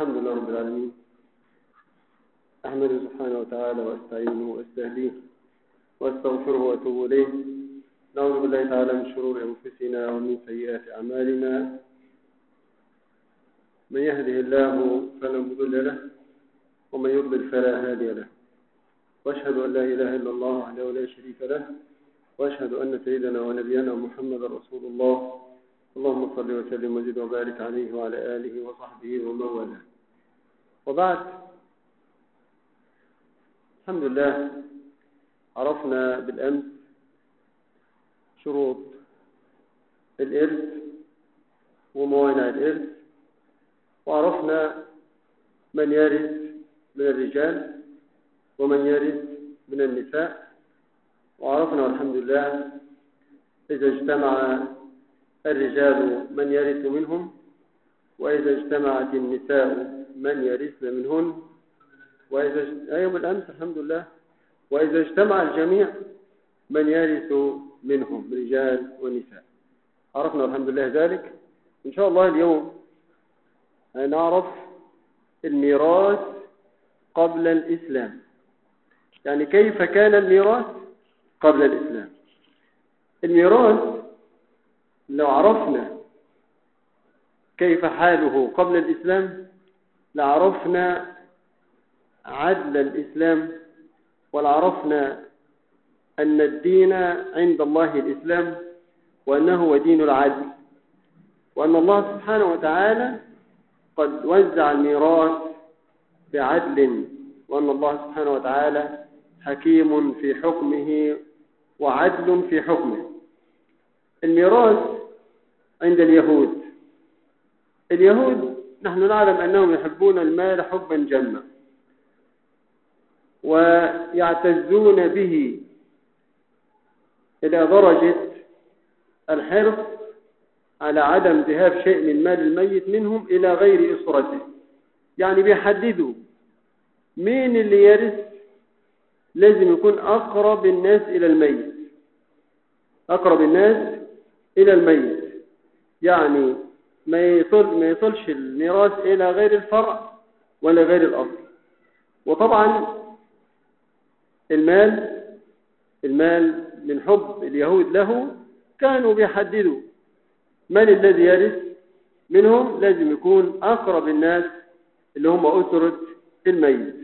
الحمد لله رب العالمين أحمده سبحانه وتعالى وأستعينه وأستهديه وأستغفره وأتوب إليه نعوذ بالله تعالى من شرور أنفسنا ومن سيئات أعمالنا من يهده الله فلا مضل له ومن يضلل فلا هادي له وأشهد أن لا إله إلا الله وحده لا شريك له وأشهد أن سيدنا ونبينا محمد رسول الله اللهم صل وسلم وزد وبارك عليه وعلى آله وصحبه ومن والاه وبعد الحمد لله عرفنا بالأمس شروط الإرث وموانع الإرث وعرفنا من يرث من الرجال ومن يرث من النساء وعرفنا والحمد لله إذا اجتمع الرجال من يرث منهم وإذا اجتمعت النساء من يرث منهن وإذا أيوم الأمس الحمد لله وإذا اجتمع الجميع من يرث منهم رجال ونساء عرفنا الحمد لله ذلك إن شاء الله اليوم هنعرف الميراث قبل الإسلام يعني كيف كان الميراث قبل الإسلام الميراث لو عرفنا كيف حاله قبل الإسلام لعرفنا عدل الإسلام ولعرفنا أن الدين عند الله الإسلام وأنه هو دين العدل وأن الله سبحانه وتعالى قد وزع الميراث بعدل وأن الله سبحانه وتعالى حكيم في حكمه وعدل في حكمه الميراث عند اليهود اليهود نحن نعلم أنهم يحبون المال حبا جما ويعتزون به إلى درجة الحرص على عدم ذهاب شيء من مال الميت منهم إلى غير أسرته يعني بيحددوا مين اللي يرث لازم يكون أقرب الناس إلى الميت أقرب الناس إلى الميت يعني ما يصل ما يصلش الميراث إلى غير الفرع ولا غير الأصل وطبعا المال المال من حب اليهود له كانوا بيحددوا من الذي يرث منهم لازم يكون أقرب الناس اللي هم أسرة الميت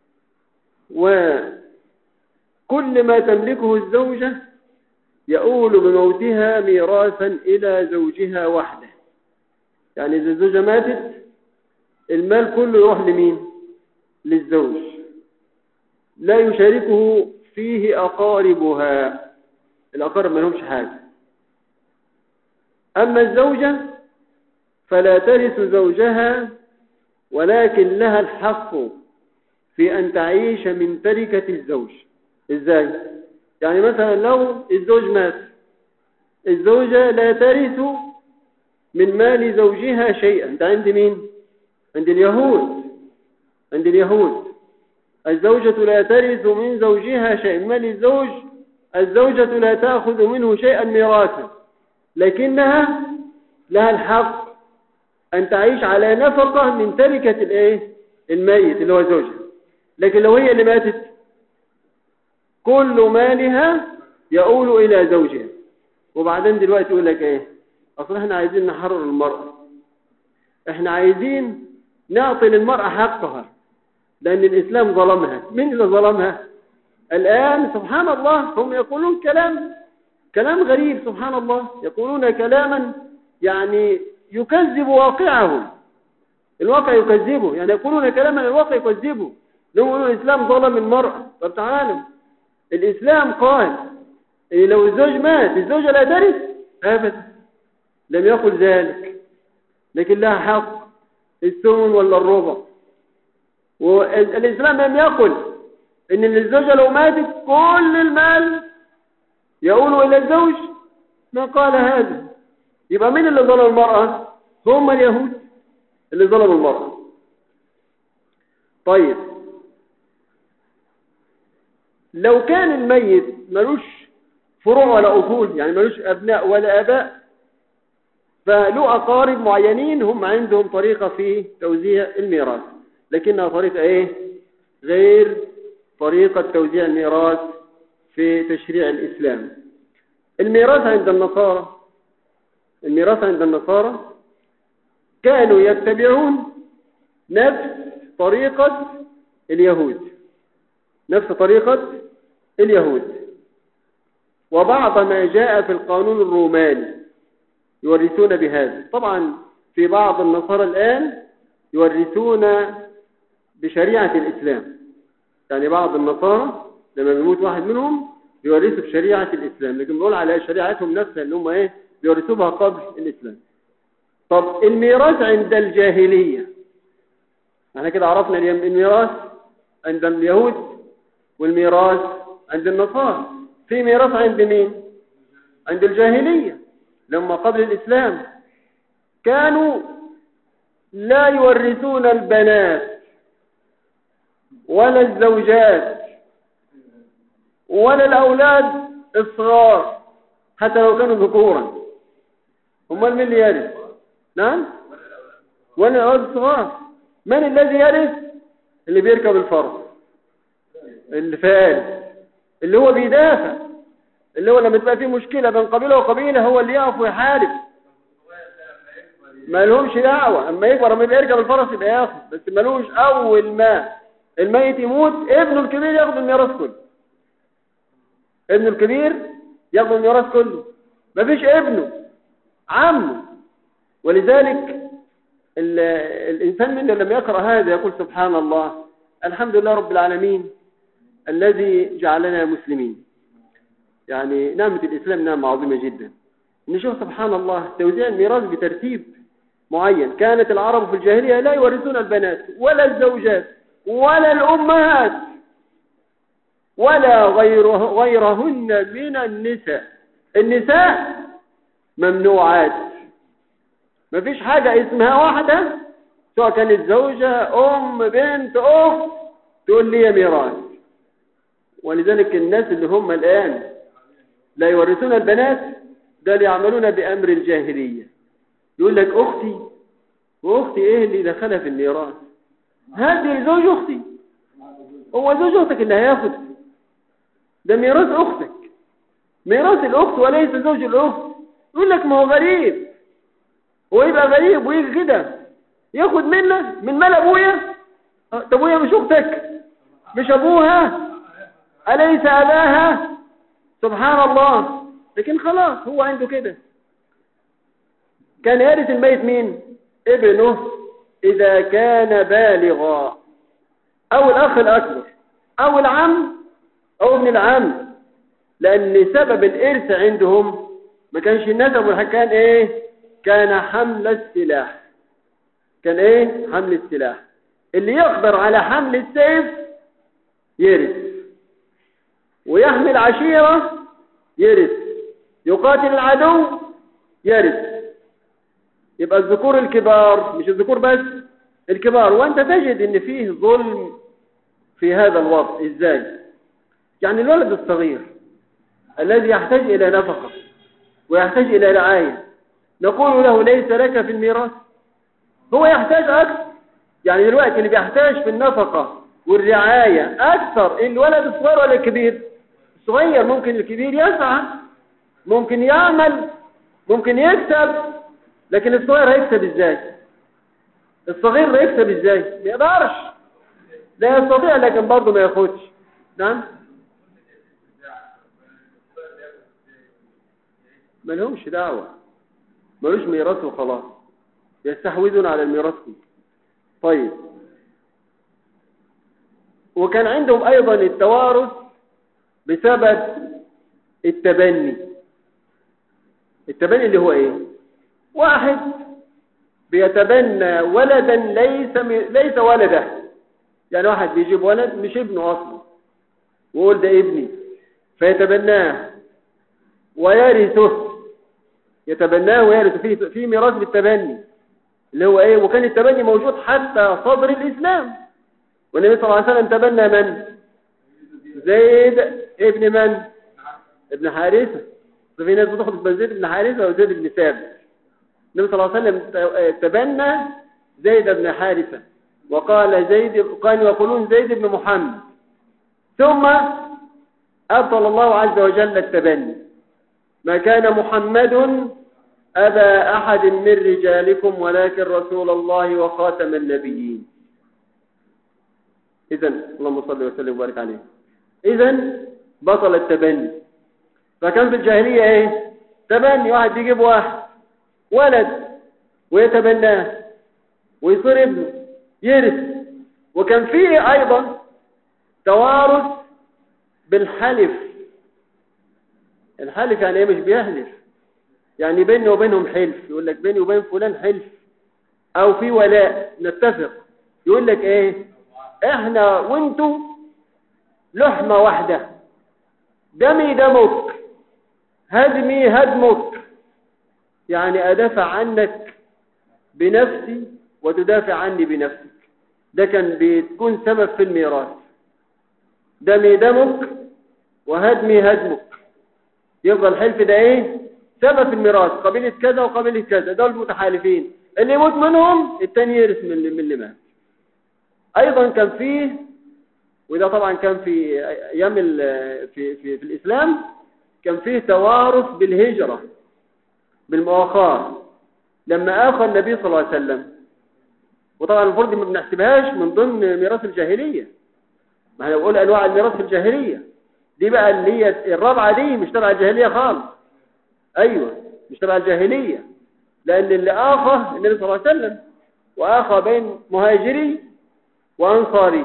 وكل ما تملكه الزوجة يؤول بموتها ميراثا إلى زوجها وحده يعني إذا الزوجة ماتت المال كله يروح لمين للزوج لا يشاركه فيه أقاربها الأقارب ما لهمش حاجة أما الزوجة فلا ترث زوجها ولكن لها الحق في أن تعيش من تركة الزوج إزاي؟ يعني مثلا لو الزوج مات الزوجة لا ترث من مال زوجها شيئا ده عند مين؟ عند اليهود عند اليهود الزوجة لا ترث من زوجها شيئا مال الزوج الزوجة لا تأخذ منه شيئا ميراثا لكنها لها الحق أن تعيش على نفقة من تركة الايه الميت اللي هو زوجها لكن لو هي اللي ماتت كل مالها يؤول إلى زوجها وبعدين دلوقتي يقول لك ايه اصل احنا عايزين نحرر المرأة احنا عايزين نعطي للمرأة حقها لأن الإسلام ظلمها مين اللي ظلمها الآن سبحان الله هم يقولون كلام كلام غريب سبحان الله يقولون كلاما يعني يكذب واقعهم الواقع يكذبه يعني يقولون كلاما الواقع يكذبه لو يقولون الإسلام ظلم المرأة طب تعالوا الإسلام قال إيه لو الزوج مات الزوجة لا ترث أبدا لم يقل ذلك لكن لها حق الثمن ولا الربع والإسلام لم يقل إن الزوجة لو ماتت كل المال يقول إلى الزوج ما قال هذا يبقى مين اللي ظلم المرأة هم اليهود اللي ظلموا المرأة طيب لو كان الميت ملوش فروع ولا أصول يعني ملوش أبناء ولا أباء فله أقارب معينين هم عندهم طريقة في توزيع الميراث لكنها طريقة ايه غير طريقة توزيع الميراث في تشريع الإسلام الميراث عند النصارى الميراث عند النصارى كانوا يتبعون نفس طريقة اليهود نفس طريقة اليهود وبعض ما جاء في القانون الروماني يورثون بهذا طبعا في بعض النصارى الآن يورثون بشريعة الإسلام يعني بعض النصارى لما بيموت واحد منهم بيورثوا بشريعة الإسلام لكن بنقول على شريعتهم نفسها اللي هم إيه بيورثوا بها قبل الإسلام طب الميراث عند الجاهلية احنا كده عرفنا الميراث عند اليهود والميراث عند النصارى في ميراث عند مين عند الجاهلية لما قبل الإسلام كانوا لا يورثون البنات ولا الزوجات ولا الأولاد الصغار حتى لو كانوا ذكورا هم من اللي يرث نعم ولا الأولاد الصغار من الذي يرث اللي بيركب الفرس الفال اللي هو بيدافع اللي هو لما تبقى فيه مشكلة بين قبيلة وقبيلة هو اللي يقف ويحارب ما لهمش دعوة اما يكبر اما يركب الفرس يبقى ياخد بس ما لهمش اول ما الميت يموت ابنه الكبير ياخد الميراث كله ابنه الكبير ياخد الميراث كله ما فيش ابنه عمه ولذلك الإنسان منه لما يقرأ هذا يقول سبحان الله الحمد لله رب العالمين الذي جعلنا مسلمين يعني نعمة الإسلام نعمة عظيمة جدا نشوف سبحان الله توزيع الميراث بترتيب معين كانت العرب في الجاهلية لا يورثون البنات ولا الزوجات ولا الأمهات ولا غيره غيرهن من النساء النساء ممنوعات ما فيش حاجة اسمها واحدة سواء كانت زوجة أم بنت أخت تقول لي ميراث ولذلك الناس اللي هم الآن لا يورثون البنات ده اللي يعملون بأمر الجاهلية يقول لك أختي وأختي إيه اللي دخلها في الميراث هذه زوج أختي هو زوج أختك اللي هياخد ده ميراث أختك ميراث الأخت وليس زوج الأخت يقول لك ما هو غريب هو يبقى غريب ويجي كده ياخد منك من مال أبويا طب أبويا مش أختك مش أبوها أليس أباها سبحان الله لكن خلاص هو عنده كده كان يرث الميت مين ابنه إذا كان بالغا أو الأخ الأكبر أو العم أو ابن العم لأن سبب الإرث عندهم ما كانش النسب كان إيه كان حمل السلاح كان إيه حمل السلاح اللي يقدر على حمل السيف يرث ويحمل عشيرة يرث يقاتل العدو يرث يبقى الذكور الكبار مش الذكور بس الكبار وانت تجد ان فيه ظلم في هذا الوضع ازاي يعني الولد الصغير الذي يحتاج الى نفقة ويحتاج الى رعاية نقول له ليس لك في الميراث هو يحتاج اكثر يعني دلوقتي اللي بيحتاج في النفقة والرعاية اكثر الولد الصغير ولا الكبير الصغير ممكن الكبير يسعى ممكن يعمل ممكن يكسب لكن الصغير هيكسب ازاي الصغير هيكسب ازاي ما يقدرش لا يستطيع لكن برضه ما ياخدش نعم ما لهمش دعوة ملوش ميراث وخلاص يستحوذون على الميراث طيب وكان عندهم ايضا التوارث بسبب التبني التبني اللي هو ايه واحد بيتبنى ولدا ليس م... ليس ولده يعني واحد بيجيب ولد مش ابنه اصلا ويقول ده ابني فيتبناه ويرثه يتبناه ويرثه في في ميراث بالتبني اللي هو ايه وكان التبني موجود حتى صدر الاسلام والنبي صلى الله عليه وسلم تبنى من زيد ابن من ابن حارثه ففي ناس بتاخد زيد ابن حارثه وزيد ابن ثابت النبي صلى الله عليه وسلم تبنى زيد بن حارثة وقال زيد كانوا يقولون زيد بن محمد ثم أبطل الله عز وجل التبني ما كان محمد أبا أحد من رجالكم ولكن رسول الله وخاتم النبيين إذا اللهم صل وسلم وبارك عليه إذا بطل التبني فكان في الجاهلية إيه تبني واحد يجيب واحد ولد ويتبناه ويصير ابنه يرث وكان فيه أيضا توارث بالحلف الحلف يعني ايه مش بيحلف يعني بيني وبينهم حلف يقول لك بيني وبين فلان حلف او في ولاء نتفق يقول لك ايه احنا وانتو لحمة واحدة دمي دمك هدمي هدمك يعني ادافع عنك بنفسي وتدافع عني بنفسك ده كان بتكون سبب في الميراث دمي دمك وهدمي هدمك يفضل الحلف ده ايه سبب في الميراث قبيلة كذا وقبيلة كذا دول متحالفين اللي يموت منهم التاني يرث من اللي, من اللي مات ايضا كان فيه وده طبعا كان في ايام في, في, في الاسلام كان فيه توارث بالهجرة بالمؤاخاة لما اخى النبي صلى الله عليه وسلم وطبعا المفروض ما بنحسبهاش من ضمن ميراث الجاهلية ما احنا بنقول انواع الميراث في الجاهلية دي بقى اللي هي الرابعة دي مش تبع الجاهلية خالص ايوه مش تبع الجاهلية لان اللي اخى النبي صلى الله عليه وسلم واخى بين مهاجري وانصاري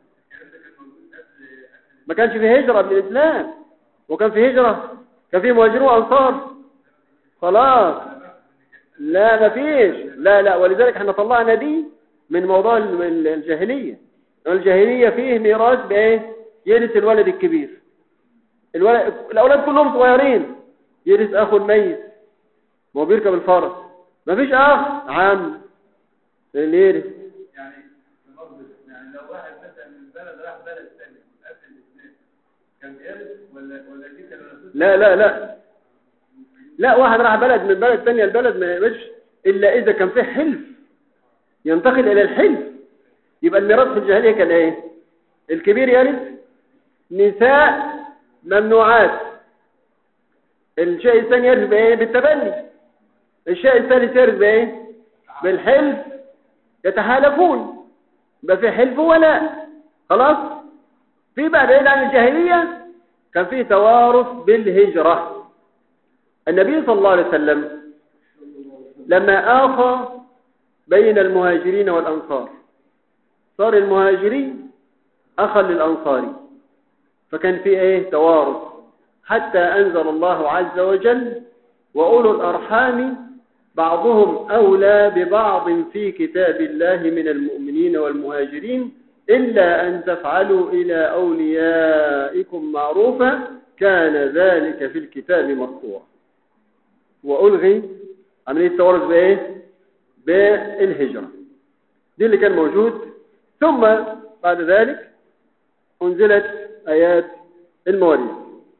ما كانش في هجرة من الاسلام وكان في هجرة كان في مهاجرين وانصار خلاص لا ما فيش لا لا ولذلك احنا طلعنا دي من موضوع الجاهلية الجاهلية فيه ميراث بايه يرث الولد الكبير الولد الاولاد كلهم صغيرين يرث اخو الميت ما هو بيركب الفرس ما فيش اخ عم اللي يرث يعني يعني لو واحد مثلا من بلد راح بلد ثاني قبل الاسلام كان بيرث ولا ولا دي كان لا لا لا لا واحد راح بلد من بلد ثانيه البلد ما يبقاش الا اذا كان فيه حلف ينتقل الى الحلف يبقى الميراث في الجاهليه كان ايه الكبير يرث نساء ممنوعات الشيء الثاني يرث بايه بالتبني الشيء الثالث يرث بايه بالحلف يتحالفون يبقى في حلف ولا خلاص في بقى بعيد عن الجاهليه كان في توارث بالهجره النبي صلى الله عليه وسلم لما آخى بين المهاجرين والأنصار صار المهاجرين أخا للأنصاري فكان في ايه توارث حتى أنزل الله عز وجل وأولو الأرحام بعضهم أولى ببعض في كتاب الله من المؤمنين والمهاجرين إلا أن تفعلوا إلى أوليائكم معروفا كان ذلك في الكتاب مسطورا وألغي عملية التوارث بإيه؟ بالهجرة دي اللي كان موجود ثم بعد ذلك أنزلت آيات المواريث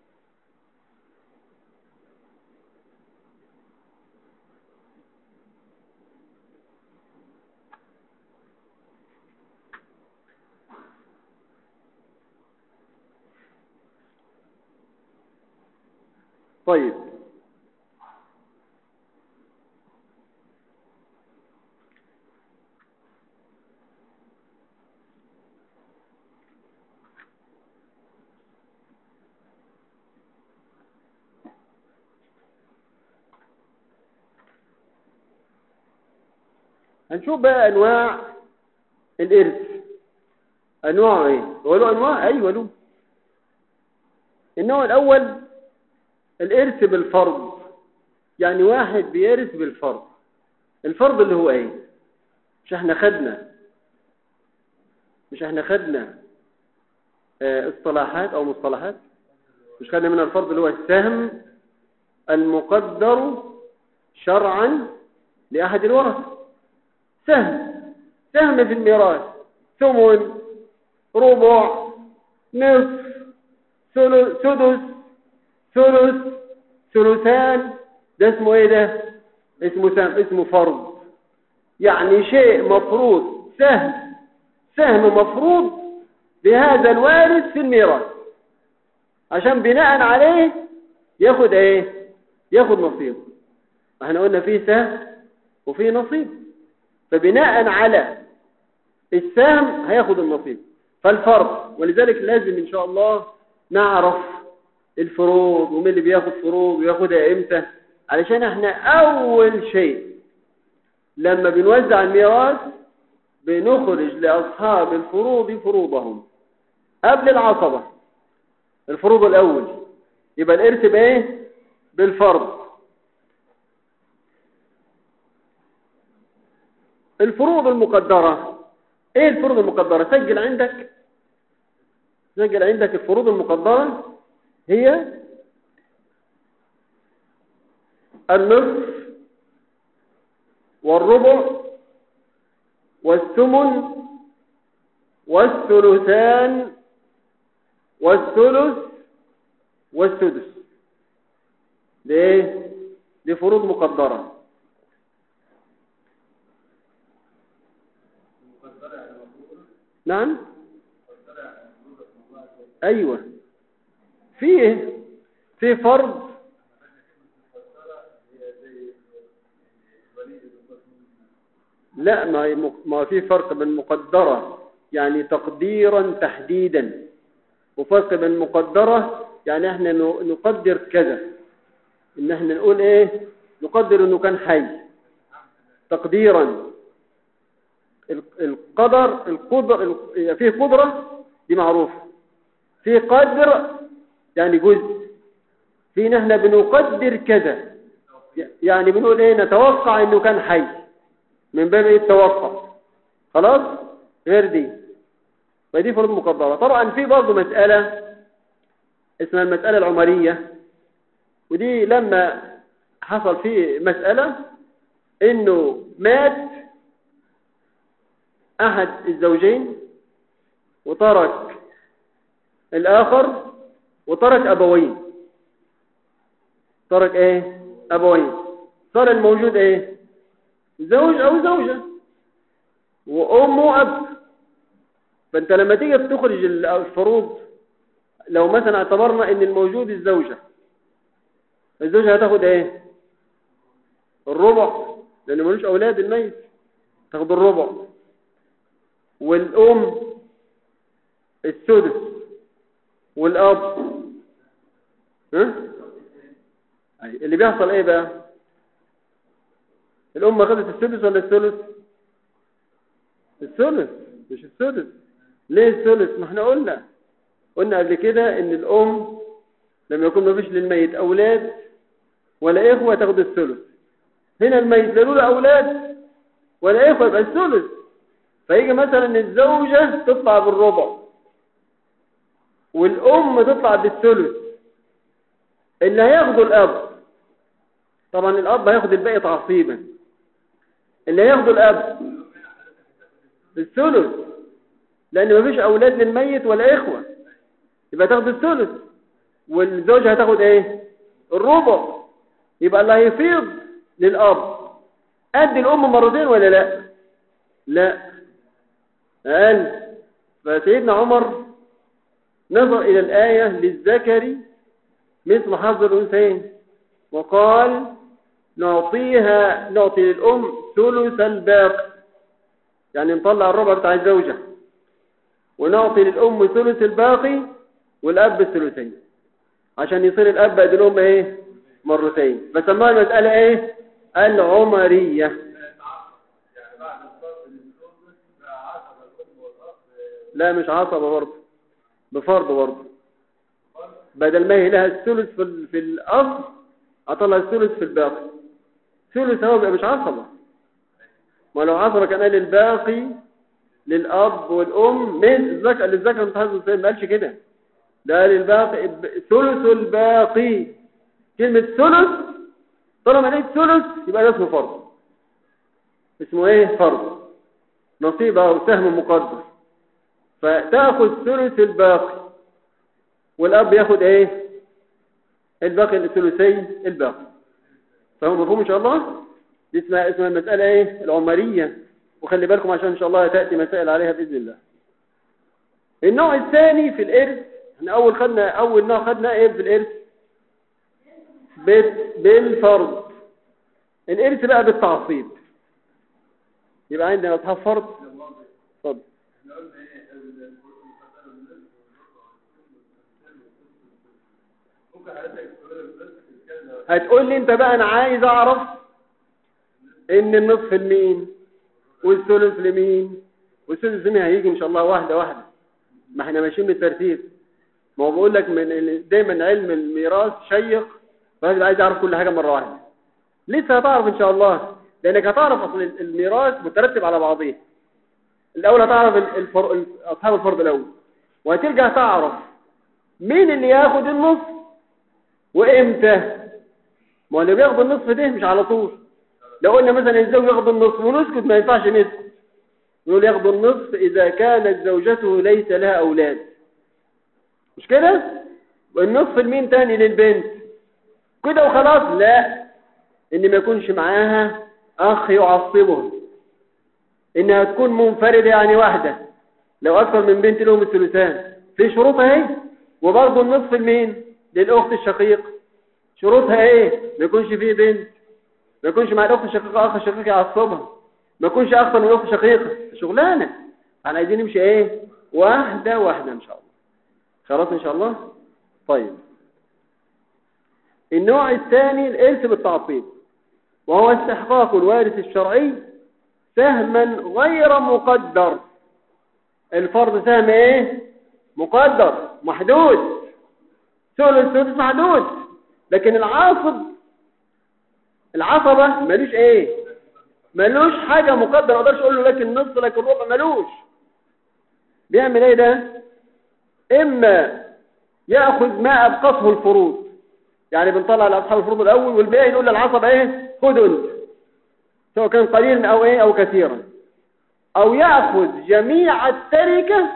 طيب هنشوف بقى انواع الارث انواع ايه هو له انواع ايوه له النوع الاول الارث بالفرض يعني واحد بيرث بالفرض الفرض اللي هو ايه مش احنا خدنا مش احنا خدنا اه اصطلاحات او مصطلحات مش خدنا من الفرض اللي هو السهم المقدر شرعا لأحد الورثة سهم سهم في الميراث ثمن ربع نصف سدس ثلث ثلثان ده اسمه ايه ده اسمه سهم اسمه فرض يعني شيء مفروض سهم سهم مفروض بهذا الوارث في الميراث عشان بناء عليه ياخد ايه ياخد نصيب احنا قلنا فيه سهم وفيه نصيب فبناء على السهم هياخد النصيب فالفرض ولذلك لازم ان شاء الله نعرف الفروض ومين اللي بياخد فروض وياخدها امتى علشان احنا اول شيء لما بنوزع الميراث بنخرج لاصحاب الفروض فروضهم قبل العصبة الفروض الاول يبقى الارث بايه بالفرض الفروض المقدرة ايه الفروض المقدرة سجل عندك سجل عندك الفروض المقدرة هي النصف والربع والثمن والثلثان والثلث والسدس ليه دي فروض مقدرة نعم ايوه فيه في فرض لا ما ما في فرق بين مقدرة يعني تقديرا تحديدا وفرق بين مقدرة يعني احنا نقدر كذا ان احنا نقول ايه نقدر انه كان حي تقديرا القدر القدر فيه قدرة دي معروفة في قدر يعني جزء في نحن بنقدر كذا يعني بنقول ايه نتوقع انه كان حي من باب ايه التوقع خلاص غير دي فدي فروض مقدرة طبعا في برضه مسألة اسمها المسألة العمرية ودي لما حصل فيه مسألة انه مات احد الزوجين وترك الاخر وترك ابوين ترك ايه ابوين صار الموجود ايه زوج او زوجة وام واب فانت لما تيجي بتخرج الفروض لو مثلا اعتبرنا ان الموجود الزوجة الزوجة هتاخد ايه الربع لان ملوش اولاد الميت تاخد الربع والام السدس والاب ها اللي بيحصل ايه بقى الام خدت السدس ولا الثلث الثلث مش السدس ليه الثلث ما احنا قلنا قلنا قبل كده ان الام لما يكون ما فيش للميت اولاد ولا اخوه تاخد الثلث هنا الميت لا له اولاد ولا اخوه يبقى الثلث فيجي مثلا الزوجه تطلع بالربع والام تطلع بالثلث اللي هياخده الاب طبعا الاب هياخد الباقي تعصيبا اللي هياخده الاب الثلث لان مفيش اولاد للميت ولا اخوه يبقى تاخد الثلث والزوجه هتاخد ايه الربع يبقى اللي هيفيض للاب قد الام مرتين ولا لا لا قال فسيدنا عمر نظر الى الايه للذكر مثل حظ الانثيين وقال نعطيها نعطي للام ثلث الباقي يعني نطلع الربع بتاع الزوجه ونعطي للام ثلث الباقي والاب الثلثين عشان يصير الاب قد الام ايه مرتين فسموها المساله ايه العمريه لا مش عصبه برضه بفرض برضه بدل ما هي لها الثلث في في الاصل اطلع الثلث في الباقي ثلث هو بيبقى مش عصبه ما لو عصبه كان قال الباقي للاب والام من الذكر للذكر متحدث ما قالش كده ده للباقي ثلث الباقي كلمه ثلث طالما لقيت ثلث يبقى ده اسمه فرض اسمه ايه فرض نصيب او سهم مقدر فتاخذ ثلث الباقي والاب ياخد ايه الباقي الثلثي الباقي فهو مفهوم ان شاء الله دي اسمها اسمها المسألة ايه العمرية وخلي بالكم عشان ان شاء الله تأتي مسائل عليها بإذن الله النوع الثاني في الإرث احنا أول خدنا أول نوع خدنا ايه في الإرث بال- بالفرض الإرث بقى بالتعصيب يبقى عندنا أصحاب فرض اتفضل احنا قلنا ايه المسألة بالنسبة ممكن حضرتك تقول لك بس تتكلم هتقول لي انت بقى انا عايز اعرف ان النصف لمين والثلث لمين والثلث لمين هيجي ان شاء الله واحده واحده ما احنا ماشيين بالترتيب ما هو بقول لك من ال- دايما علم الميراث شيق فهذا عايز يعرف كل حاجه مره واحده لسه هتعرف ان شاء الله لانك هتعرف اصل الميراث مترتب على بعضيه الاول هتعرف ال- الفر... ال- اصحاب الفرض الاول وهترجع تعرف مين اللي ياخد النص وامتى ما هو اللي بياخد النصف ده مش على طول لو قلنا مثلا الزوج ياخد النصف ونسكت ما ينفعش نسكت نقول ياخد النصف اذا كانت زوجته ليس لها اولاد مش كده والنصف لمين تاني للبنت كده وخلاص لا ان ما يكونش معاها اخ يعصبها انها تكون منفردة يعني واحدة لو اكثر من بنت لهم الثلثان في شروطها اهي وبرضه النصف لمين للاخت الشقيق شروطها ايه ما يكونش فيه بنت ما يكونش مع الاخت الشقيقه اخ شقيق يعصبها ما يكونش اكثر من الاخت شقيقه شغلانه احنا عايزين نمشي ايه واحده واحده ان شاء الله خلاص ان شاء الله طيب النوع الثاني الارث بالتعصيب وهو استحقاق الوارث الشرعي سهما غير مقدر الفرض سهم ايه مقدر محدود سؤال السدس محدود لكن العاصب العصبة ملوش ايه ملوش حاجة مقدرة ما اقدرش اقول له لكن نص لكن ربع ملوش بيعمل ايه ده اما ياخذ ما ابقته الفروض يعني بنطلع لاصحاب الفروض الاول والباقي نقول للعصبة ايه خد انت سواء كان قليلا او ايه او كثيرا او ياخذ جميع التركة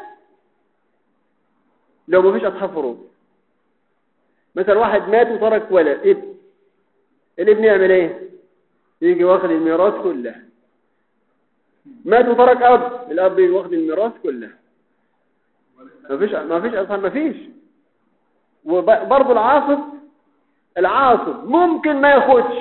لو ما فيش اصحاب فروض مثلا واحد مات وترك ولد ابن الابن يعمل ايه يجي واخد الميراث كله مات وترك اب الاب يجي واخد الميراث كله ما فيش ما فيش اصلا ما فيش وبرضه العاصب العاصب ممكن ما ياخدش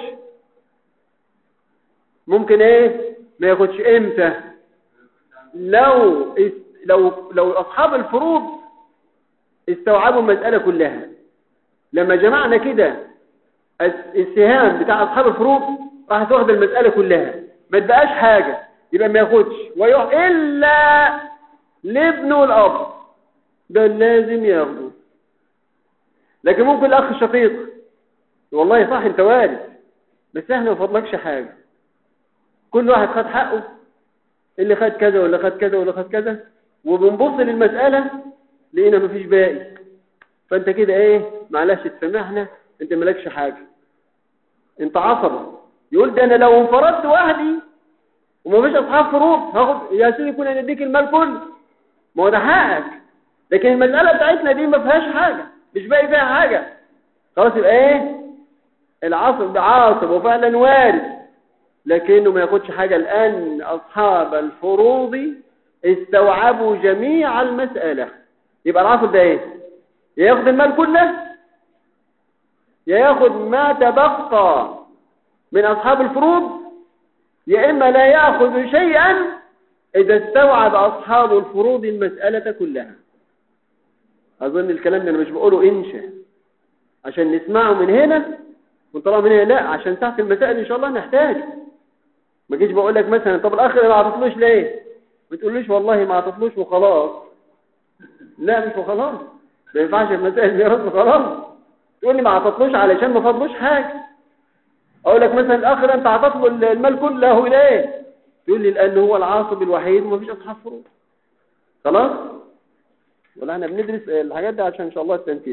ممكن ايه ما ياخدش امتى لو لو لو اصحاب الفروض استوعبوا المساله كلها لما جمعنا كده السهام بتاع اصحاب الفروض راح تاخد المساله كلها ما تبقاش حاجه يبقى ما ياخدش ويروح الا لابنه الاب ده لازم ياخده لكن ممكن الاخ الشقيق والله صح انت وارث بس احنا ما فضلكش حاجه كل واحد خد حقه اللي خد كذا واللي خد كذا واللي خد كذا وبنبص للمساله لقينا مفيش باقي فانت كده ايه معلش تسامحنا انت مالكش حاجه انت عصبه يقول ده انا لو انفردت وحدي ومفيش اصحاب فروض هاخد يا سيدي يكون انا اديك المال كله ما هو ده حقك لكن المساله بتاعتنا دي ما فيهاش حاجه مش باقي فيها حاجه خلاص يبقى ايه العصب ده عاصب وفعلا وارث لكنه ما ياخدش حاجه لان اصحاب الفروض استوعبوا جميع المساله يبقى العصب ده ايه ياخد المال كله يا ياخد ما تبقى من أصحاب الفروض يا إما لا يأخذ شيئا إذا استوعب أصحاب الفروض المسألة كلها أظن الكلام ده أنا مش بقوله إنشاء عشان نسمعه من هنا ونطلعه من هنا لا عشان تحت المسائل إن شاء الله نحتاج ما جيش بقول لك مثلا طب الأخ ما عطتلوش ليه ما تقوليش والله ما عطتلوش وخلاص لا مش وخلاص ما ينفعش المسائل ميراث وخلاص تقول لي ما عطتلوش علشان ما فضلوش حاجه اقول لك مثلا الاخ ده انت عطت له المال كله ليه تقول لي لان هو العاصب الوحيد ومفيش اصحاب فروض خلاص ولا احنا بندرس الحاجات دي عشان ان شاء الله التنفيذ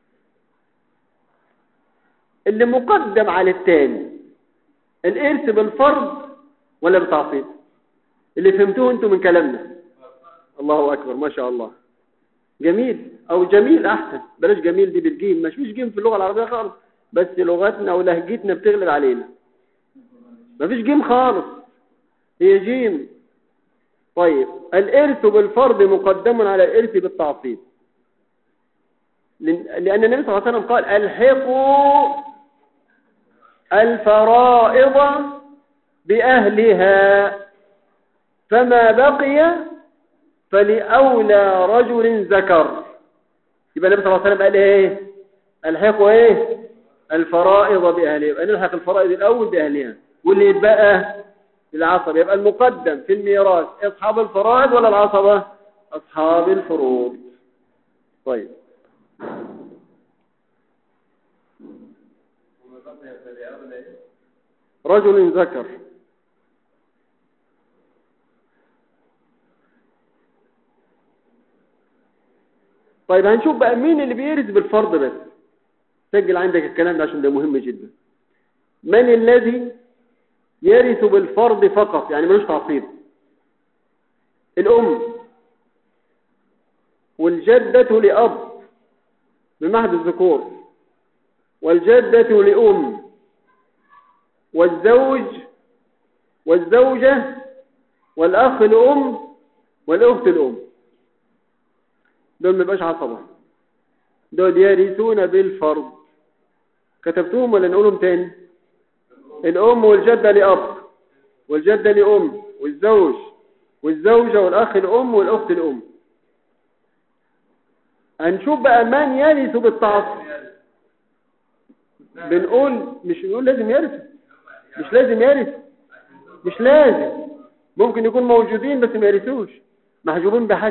اللي مقدم على التاني الارث بالفرض ولا بالتعصيب اللي فهمتوه انتم من كلامنا الله اكبر ما شاء الله جميل او جميل احسن بلاش جميل دي بالجيم مش مش جيم في اللغه العربيه خالص بس لغتنا ولهجتنا بتغلب علينا مفيش جيم خالص هي جيم طيب الإرث بالفرض مقدم على الإرث بالتعصيب لأن لأن النبي صلى الله عليه وسلم قال الحقوا الفرائض بأهلها فما بقي فلأولى رجل ذكر يبقى النبي صلى الله عليه وسلم قال ايه الحقوا ايه الفرائض بأهلها يبقى نلحق الفرائض الأول بأهلها واللي يتبقى العصبة يبقى المقدم في الميراث أصحاب الفرائض ولا العصبة أصحاب الفروض طيب وما بقي فلأولى إيه؟ رجل ذكر طيب هنشوف بقى مين اللي بيرث بالفرض بس سجل عندك الكلام ده عشان ده مهم جدا من الذي يرث بالفرض فقط يعني ملوش تعصيب الأم والجدة لأب بمهد الذكور والجدة لأم والزوج والزوجة والأخ الأم والأخت الأم دول ما يبقاش عصبة دول يرثون بالفرض كتبتهم ولا نقولهم تاني الأم والجدة لأب والجدة لأم والزوج والزوجة والأخ الأم والأخت الأم هنشوف بقى من يرث بالتعصب بنقول مش بنقول لازم يرث مش لازم يرث مش لازم ممكن يكون موجودين بس ما يرثوش محجوبين بحد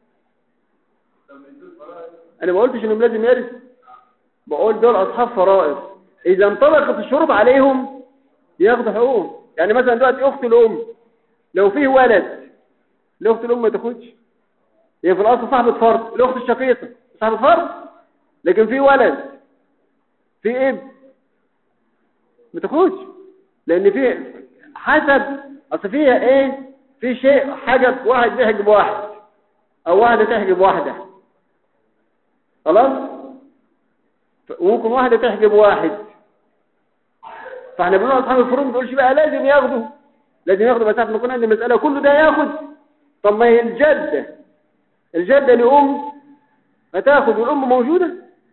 انا ما قلتش انهم لازم يرث بقول دول اصحاب فرائض اذا انطبقت الشروط عليهم ياخدوا حقوقهم يعني مثلا دلوقتي اخت الام لو فيه ولد الاخت الام ما تاخدش هي في الاصل صاحبه فرض الاخت الشقيقه صاحبه فرض لكن في ولد في ابن ما تاخدش لان في حسب اصل فيها ايه في شيء حاجه واحد بيحجب واحد او واحده تحجب واحده خلاص وممكن واحده تحجب واحد فاحنا بنقول اصحاب الفروض ما بنقولش بقى لازم ياخدوا لازم ياخدوا بس احنا كنا عندنا مساله كله ده ياخد طب ما هي الجده الجده لام هتاخد والام موجوده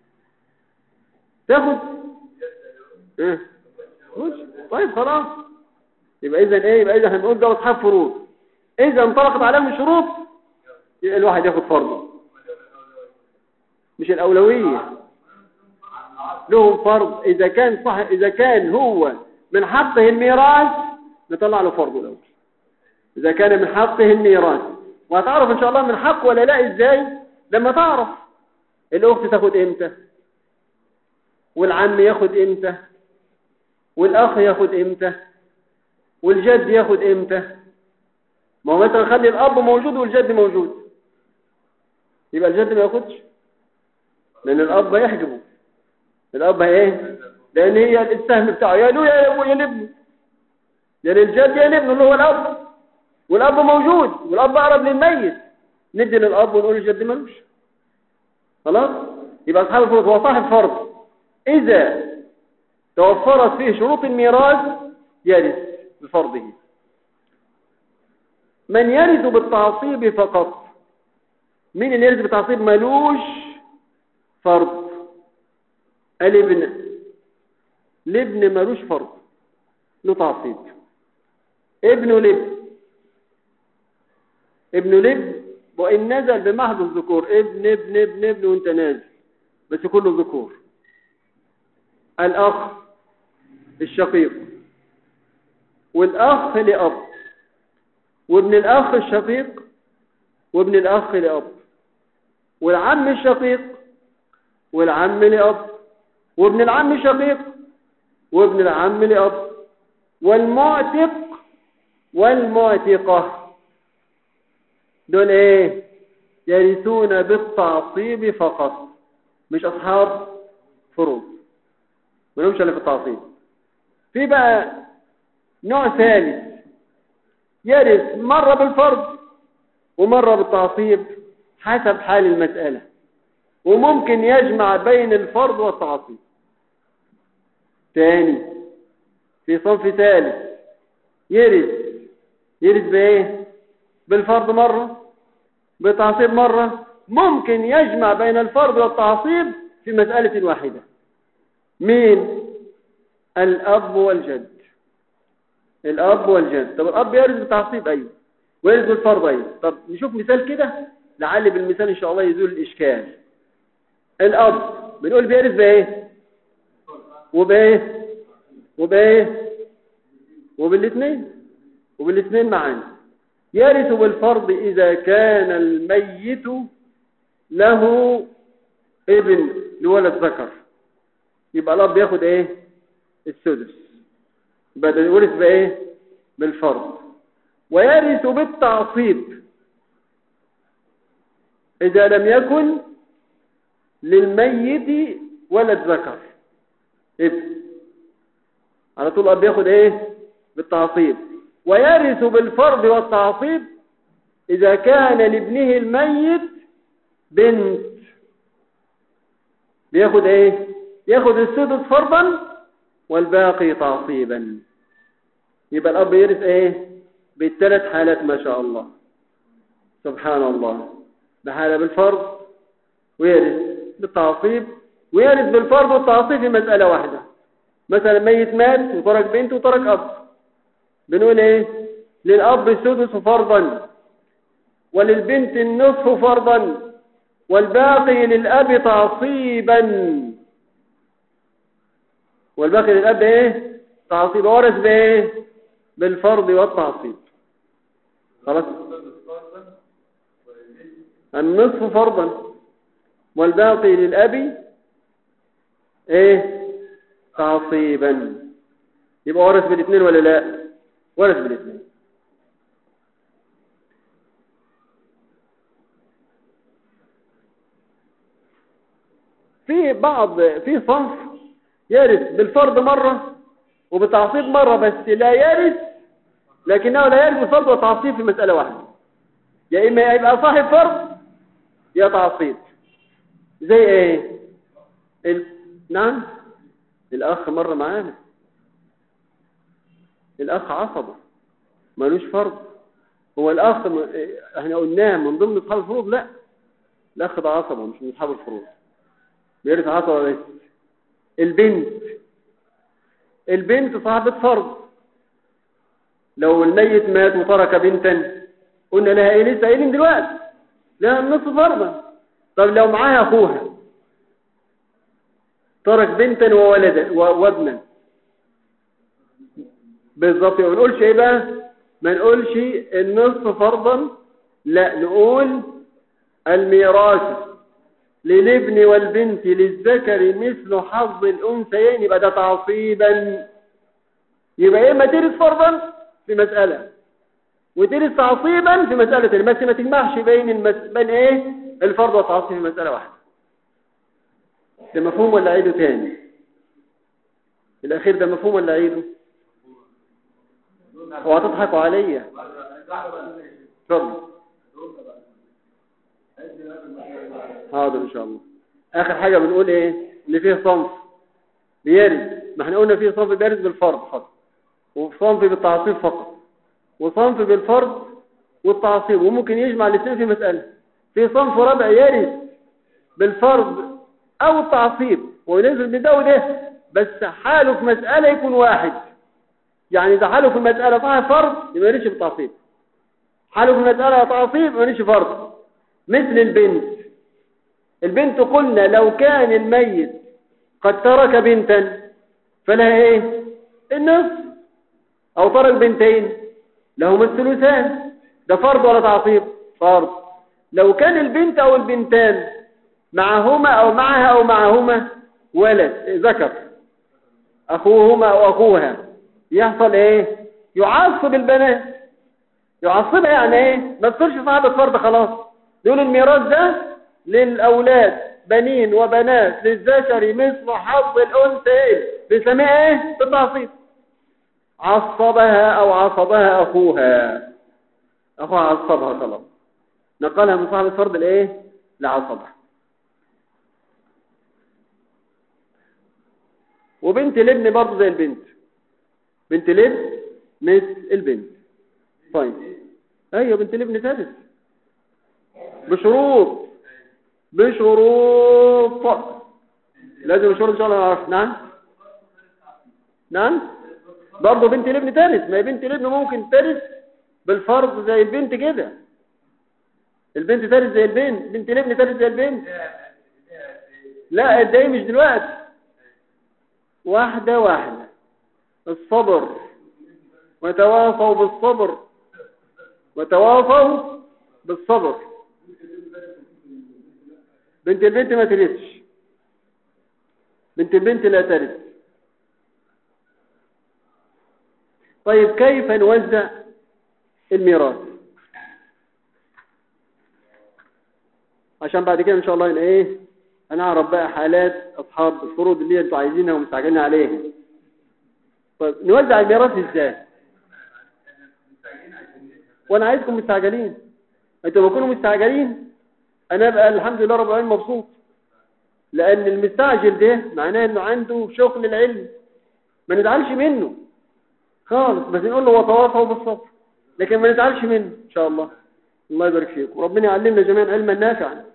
تاخد ايه مش طيب خلاص يبقى اذا ايه يبقى اذا هنقول ده اصحاب فروض اذا انطلقت عليهم الشروط يبقى الواحد ياخد فرضه مش الاولويه لهم فرض اذا كان صح اذا كان هو من حقه الميراث نطلع له فرضه الاول اذا كان من حقه الميراث وهتعرف ان شاء الله من حقه ولا لا ازاي لما تعرف الاخت تاخد امتى والعم ياخد امتى والاخ ياخد امتى والجد ياخد امتى ما هو مثلا خلي الاب موجود والجد موجود يبقى الجد ما ياخدش لان الاب يحجبه الاب ايه لان هي السهم بتاعه يا له يا ابو يا لابنه يا للجد يا لابنه اللي هو الاب والاب موجود والاب اقرب للميت ندي للاب ونقول الجد ملوش خلاص يبقى اصحاب الفروض هو صاحب فرض اذا توفرت فيه شروط الميراث يرث بفرضه من يرث بالتعصيب فقط مين اللي يرث بالتعصيب ملوش فرض الابن الابن ملوش فرض له تعصيب ابن الابن ابن الابن وإن نزل بمحض الذكور ابن ابن ابن ابن وانت نازل بس كله ذكور الأخ الشقيق والأخ لأب وابن الأخ الشقيق وابن الأخ لأب والعم الشقيق والعم لأب وابن العم الشقيق وابن العم لأب والمعتق والمعتقة دول ايه يرثون بالتعصيب فقط مش أصحاب فروض ما لهمش الا في التعصيب في بقى نوع ثالث يرث مرة بالفرض ومرة بالتعصيب حسب حال المسألة وممكن يجمع بين الفرض والتعصيب ثاني في صنف ثالث يرث يرث بايه بالفرض مرة بتعصيب مرة ممكن يجمع بين الفرض والتعصيب في مسألة واحدة مين الأب والجد الأب والجد طب الأب يرث بالتعصيب أيوه ويرث بالفرض أيوه طب نشوف مثال كده لعل بالمثال إن شاء الله يزول الإشكال الأب بنقول بيرث بإيه وبإيه وبإيه وبالاثنين وبالاثنين معانا يرث بالفرض إذا كان الميت له ابن لولد ذكر يبقى الأب ياخد إيه السدس يبقى ده يورث بإيه بالفرض ويرث بالتعصيب إذا لم يكن للميت ولد ذكر ابن على طول الأب ياخد إيه بالتعصيب ويرث بالفرض والتعصيب إذا كان لابنه الميت بنت بياخد ايه ياخد السدس فرضا والباقي تعصيبا يبقى الأب يرث ايه بالثلاث حالات ما شاء الله سبحان الله بحالة بالفرض ويرث بالتعصيب ويرث بالفرض والتعصيب في مسألة واحدة مثلا ميت مات وترك بنت وترك أب بنقول ايه للأب السدس فرضا وللبنت النصف فرضا والباقي للأب تعصيبا والباقي للأب ايه تعصيب ورث بايه بالفرض والتعصيب خلاص النصف فرضا والباقي للأب ايه تعصيبا يبقى ورث بالاثنين ولا لا ورث بالاثنين في بعض في صنف يرث بالفرض مرة وبتعصيب مرة بس لا يرث لكنه لا يرث بالفرض وتعصيب في مسألة واحدة يا إما يبقى صاحب فرض يا تعصيب زي ايه ال... نعم الأخ مرة معانا الأخ عصبة ملوش فرض هو الأخ م... احنا قلناه من ضمن أصحاب الفروض لا الأخ ده عصبة مش من أصحاب الفروض بيرث عصبة بس البنت البنت صاحبة فرض لو الميت مات وترك بنتا قلنا لها ايه لسه قايلين دلوقتي لها النصف فرضا طب لو معاها اخوها ترك بنتا وولدا وابنا بالظبط ما نقولش ايه بقى ما نقولش النصف فرضا لا نقول الميراث للابن والبنت للذكر مثل حظ الانثيين يبقى ده تعصيبا يبقى اما ترث فرضا في مسألة وترث تعصيبا في مسألة بس ما تجمعش بين المس... بين ايه الفرض والتعصيب في مسألة واحدة ده مفهوم ولا عيده تاني الاخير ده مفهوم ولا عيده وهتضحكوا عليا اتفضل حاضر ان شاء الله اخر حاجة بنقول ايه اللي فيه صنف بيرث ما احنا قلنا فيه صنف بيرث بالفرض فقط وصنف بالتعصيب فقط وصنف بالفرض والتعصيب وممكن يجمع الاثنين في مسألة في صنف رابع يرث بالفرض او التعصيب وينزل من ده وده بس حاله في مسألة يكون واحد يعني اذا حاله في المسألة طه فرض يبقى يرث بالتعصيب حاله في المسألة تعصيب ما يرث فرض مثل البنت البنت قلنا لو كان الميت قد ترك بنتا فلها ايه النصف او ترك بنتين لهما الثلثان ده فرض ولا تعصيب فرض لو كان البنت او البنتان معهما او معها او معهما ولد ذكر اخوهما او اخوها يحصل ايه يعصب البنات يعصبها يعني ايه ما تصيرش صاحبة فرض خلاص يقول الميراث ده للاولاد بنين وبنات للذكر مثل حظ الانثيين بنسميها ايه بالتعصيب عصبها او عصبها اخوها اخوها عصبها خلاص نقلها من صاحب الفرض لايه لعصبها وبنت الابن برضه زي البنت بنت الابن مثل البنت طيب ايوه بنت الابن ترث بشروط بشروط لازم شروط ان شاء الله نعرف نعم نعم برضه بنت الابن ترث ما هي بنت الابن ممكن ترث بالفرض زي البنت كده البنت ترث زي البنت بنت الابن ترث زي البنت لا الدقيق مش دلوقتي واحدة واحدة الصبر وتواصوا بالصبر وتواصوا بالصبر بنت البنت ما ترثش بنت البنت لا ترث طيب كيف نوزع الميراث عشان بعد كده ان شاء الله ايه هنعرف بقى حالات اصحاب الفروض اللي انتوا عايزينها ومستعجلين عليها طيب نوزع الميراث ازاي وانا عايزكم مستعجلين انتوا لما تكونوا مستعجلين انا بقى الحمد لله رب العالمين مبسوط لان المستعجل ده معناه انه عنده شغل العلم ما نزعلش منه خالص بس نقول له وتواصوا بالصبر لكن ما نزعلش منه ان شاء الله الله يبارك فيكم وربنا يعلمنا جميعا علما نافعا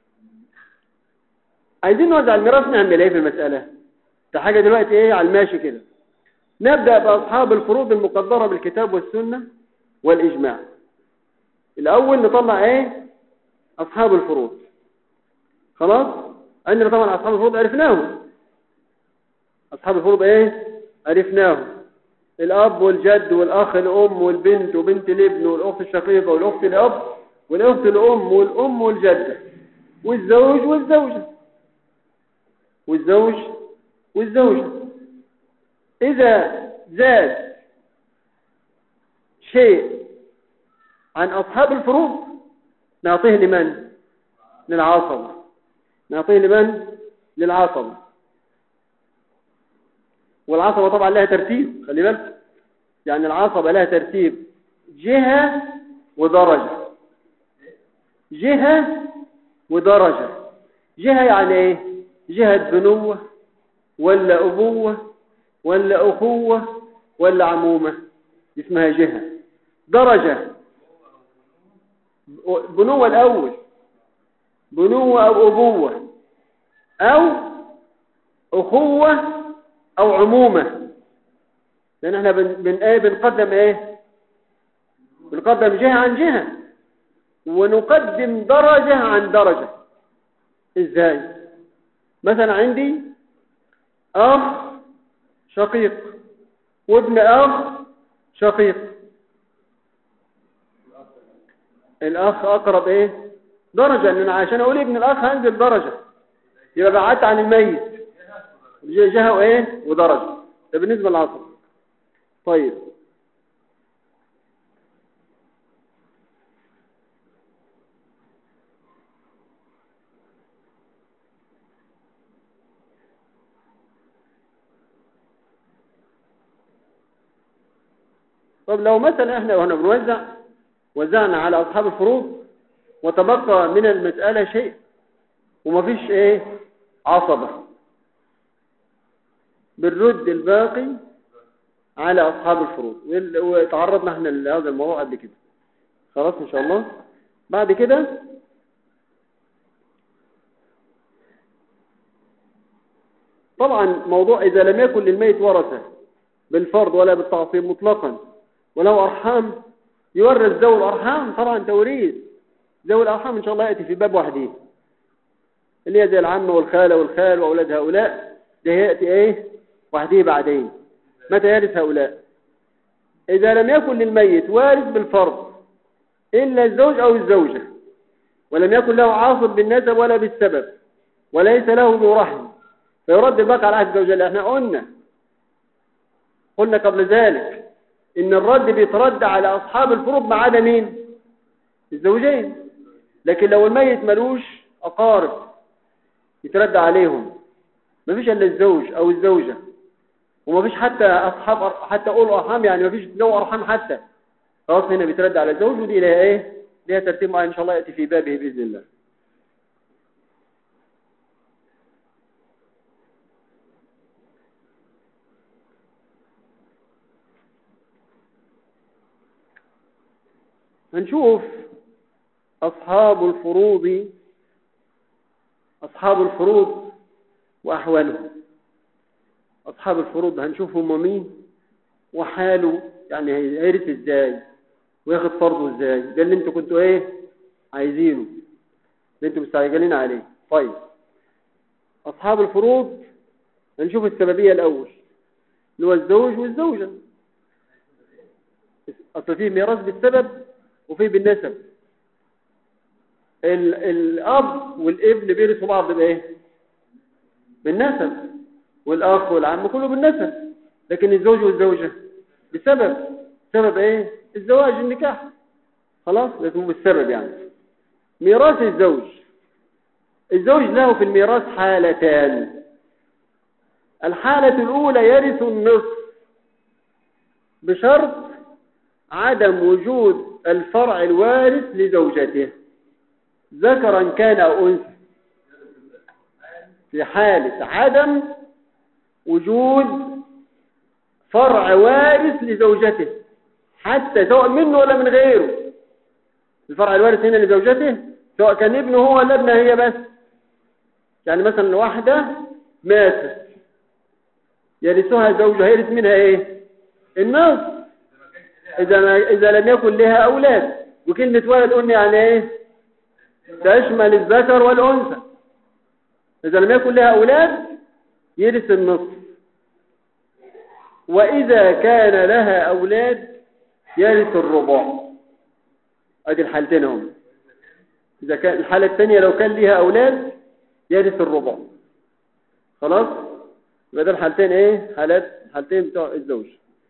عايزين نوزع الميراث نعمل ايه في المسألة ده حاجة دلوقتي ايه على الماشي كده نبدأ بأصحاب الفروض المقدرة بالكتاب والسنة والإجماع الأول نطلع ايه أصحاب الفروض خلاص عندنا طبعا أصحاب الفروض عرفناهم أصحاب الفروض ايه عرفناهم الأب والجد والأخ الأم والبنت وبنت الابن والأخت الشقيقة والأخت الأب والأخت الأم والأم والجدة والزوج والزوجة والزوج والزوجة إذا زاد شيء عن أصحاب الفروض نعطيه لمن؟ للعصبة نعطيه لمن؟ للعصبة والعصبة طبعا لها ترتيب خلي بالك يعني العصبة لها ترتيب جهة ودرجة جهة ودرجة جهة يعني ايه جهة بنوة ولا أبوة ولا أخوة ولا عمومة اسمها جهة درجة بنوة الأول بنوة أو أبوة أو أخوة أو عمومة لأن احنا بن, بن ايه بنقدم ايه بنقدم جهة عن جهة ونقدم درجة عن درجة ازاي مثلا عندي أخ شقيق وابن أخ شقيق الأخ أقرب إيه درجة لأن عشان أقول ابن الأخ هنزل درجة يبقى بعدت عن الميت جهة وإيه ودرجة ده بالنسبة للعصر طيب طب لو مثلا احنا واحنا بنوزع وزعنا على اصحاب الفروض وتبقى من المسألة شيء ومفيش ايه عصبة بنرد الباقي على اصحاب الفروض وتعرضنا احنا لهذا الموضوع قبل كده خلاص ان شاء الله بعد كده طبعا موضوع اذا لم يكن للميت ورثة بالفرض ولا بالتعصيب مطلقا ولو أرحام يورث ذوي الأرحام طبعا توريث ذوي الأرحام إن شاء الله يأتي في باب وحده اللي هي زي العمة والخالة والخال وأولاد هؤلاء ده يأتي إيه وحده بعدين متى يرث هؤلاء إذا لم يكن للميت وارث بالفرض إلا الزوج أو الزوجة ولم يكن له عاصب بالنسب ولا بالسبب وليس له ذو رحم فيرد البقى على عهد الزوجة احنا قلنا قلنا قبل ذلك ان الرد بيترد على اصحاب الفروض ما عدا مين الزوجين لكن لو الميت ملوش اقارب يترد عليهم مفيش الا الزوج او الزوجه ومفيش حتى اصحاب حتى اقول ارحام يعني مفيش له ارحام حتى خلاص هنا بيترد على الزوج ودي لها ايه لها ترتيب معين ان شاء الله ياتي في بابه باذن الله هنشوف أصحاب الفروض أصحاب الفروض وأحوالهم أصحاب الفروض هنشوف هم مين وحاله يعني هيرث ازاي وياخد فرضه ازاي ده اللي انتوا كنتوا ايه عايزينه اللي انتوا مستعجلين عليه طيب أصحاب الفروض هنشوف السببية الأول اللي هو الزوج والزوجة أصل فيه ميراث بالسبب وفيه بالنسب ال- الأب والابن بيرثوا بعض بإيه؟ بالنسب والأخ والعم كله بالنسب لكن الزوج والزوجة بسبب سبب إيه؟ الزواج النكاح خلاص لازم بالسبب يعني ميراث الزوج الزوج له في الميراث حالتان الحالة الأولى يرث النصف بشرط عدم وجود الفرع الوارث لزوجته ذكرا كان أو أنثى في حالة عدم وجود فرع وارث لزوجته حتى سواء منه ولا من غيره الفرع الوارث هنا لزوجته سواء كان ابنه هو ولا ابنها هي بس يعني مثلا واحدة ماتت يرثها زوجها يرث منها ايه النصف إذا, ما إذا لم يكن لها أولاد وكلمة ولد قلنا يعني إيه تشمل الذكر والأنثى إذا لم يكن لها أولاد يرث النصف وإذا كان لها أولاد يرث الربع أدي الحالتين هم إذا كان الحالة الثانية لو كان لها أولاد يرث الربع خلاص يبقى ده الحالتين إيه حالات حالتين بتوع الزوج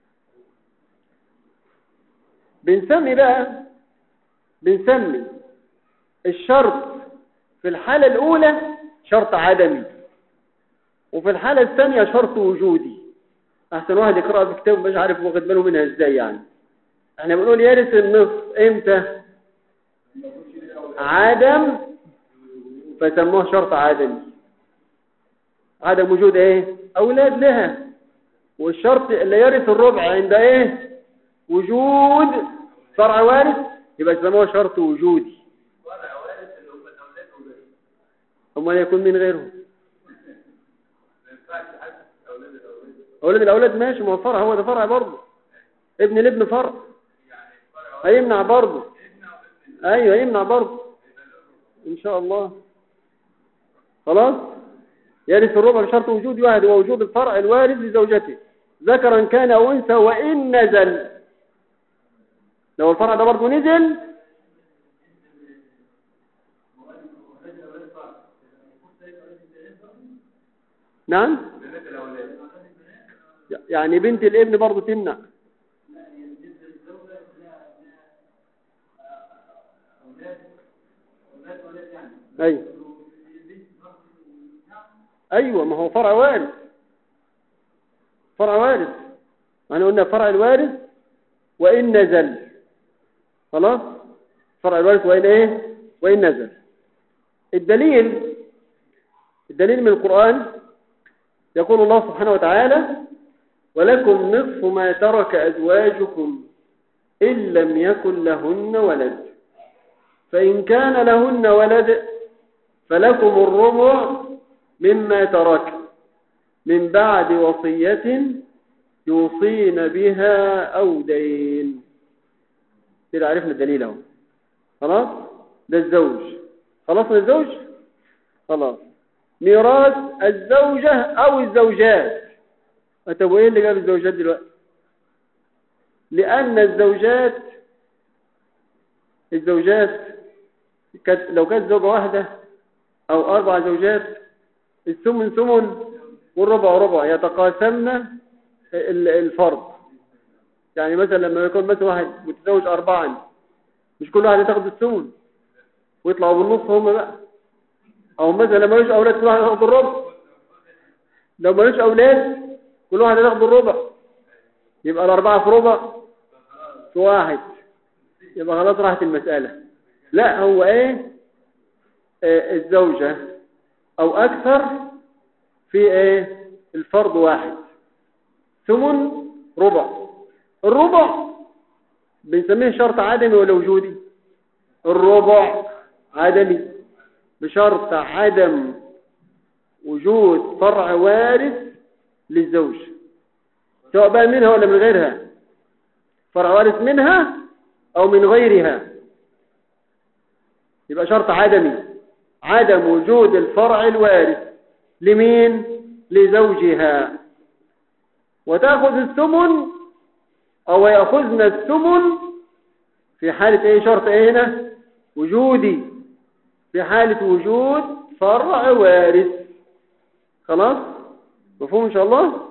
بنسمي بقى بنسمي الشرط في الحالة الأولى شرط عدمي وفي الحالة الثانية شرط وجودي أحسن واحد يقرأ في كتاب مش عارف واخد باله منها إزاي يعني احنا بنقول يرث النصف إمتى عدم فسموه شرط عدمي عدم وجود ايه أولاد لها والشرط اللي يرث الربع عند ايه وجود فرع وارث يبقى يسموه شرط وجودي فرع وارث اللي هم الاولاد وبس امال يكون من غيرهم ما ينفعش حد اولاد الاولاد اولاد الاولاد ماشي ما هو فرع هو ده فرع برضه ابن الابن فرع يعني فرع هيمنع برضه ابن وابن ايوه هيمنع برضه ان شاء الله خلاص يرث الربع بشرط وجود واحد هو وجود الفرع الوارث لزوجته ذكرا كان او انثى وان نزل لو الفرع ده برضه نزل نعم بنات الاولاد يعني بنت الابن برضه تمنع ايوه ايوه ما هو فرع وارث فرع وارث احنا قلنا فرع الوارث وان نزل خلاص فرع الوارث وان ايه وان نزل الدليل الدليل من القرآن يقول الله سبحانه وتعالى ولكم نصف ما ترك أزواجكم إن لم يكن لهن ولد فإن كان لهن ولد فلكم الربع مما ترك من بعد وصية يوصين بها أو دين كده عرفنا الدليل اهو خلاص ده الزوج خلصنا الزوج خلاص ميراث الزوجة أو الزوجات طب وإيه اللي جاب الزوجات دلوقتي لأن الزوجات الزوجات كانت لو كانت زوجة واحدة أو أربع زوجات الثمن ثمن والربع ربع يتقاسمن ال- الفرض يعني مثلا لما يكون مثلا واحد متزوج أربعا مش كل واحد تاخد الثمن ويطلعوا بالنص هم بقى او مثلا لما ملوش اولاد كل واحد ياخد الربع لو ملوش اولاد كل واحد ياخد الربع يبقى الاربعه في ربع في واحد يبقى خلاص راحت المساله لا هو ايه آه الزوجه او اكثر في ايه الفرض واحد ثمن ربع الربع بنسميه شرط عدمي ولا وجودي الربع عدمي بشرط عدم وجود فرع وارث للزوج سواء بقى منها ولا من غيرها فرع وارث منها او من غيرها يبقى شرط عدمي عدم وجود الفرع الوارث لمين لزوجها وتأخذ الثمن او يأخذن الثمن في حالة ايه شرط ايه هنا وجودي في حالة وجود فرع وارث خلاص مفهوم ان شاء الله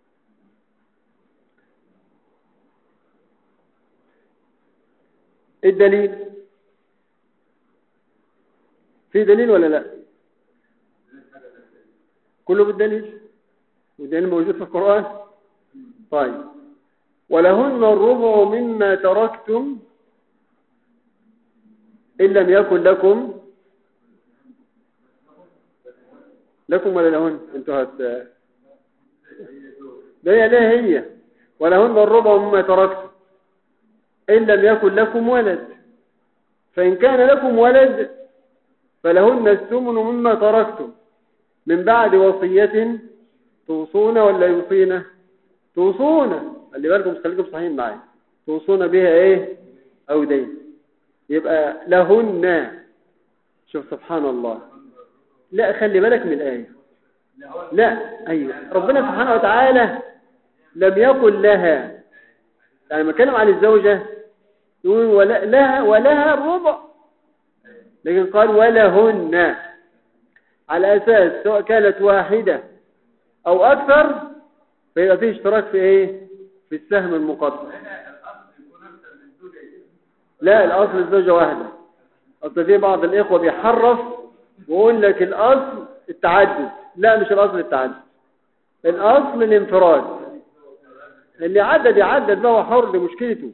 إيه الدليل في دليل ولا لا كله بالدليل والدليل موجود في القرآن طيب ولهن الربع مما تركتم إن لم يكن لكم لكم ولا لهن انتوا هت ده هي ليه هي ولهن الربع مما تركتم إن لم يكن لكم ولد فإن كان لكم ولد فلهن الثمن مما تركتم من بعد وصية توصون ولا يوصينا توصون اللي بالكم خليكم صحيحين معايا توصون بها ايه او دين يبقى لهن شوف سبحان الله لا خلي بالك من الآية لا أيوة ربنا سبحانه وتعالى لم يقل لها يعني ما كلم عن الزوجة يقول ولا لها ولها الربع لكن قال ولهن على أساس سواء كانت واحدة أو أكثر فيبقى فيه اشتراك في إيه في السهم المقدم لا الأصل الزوجة واحدة أصل في بعض الإخوة بيحرف ويقول لك الأصل التعدد لا مش الأصل التعدد الأصل الانفراد اللي عدد يعدد بقى هو حر لمشكلته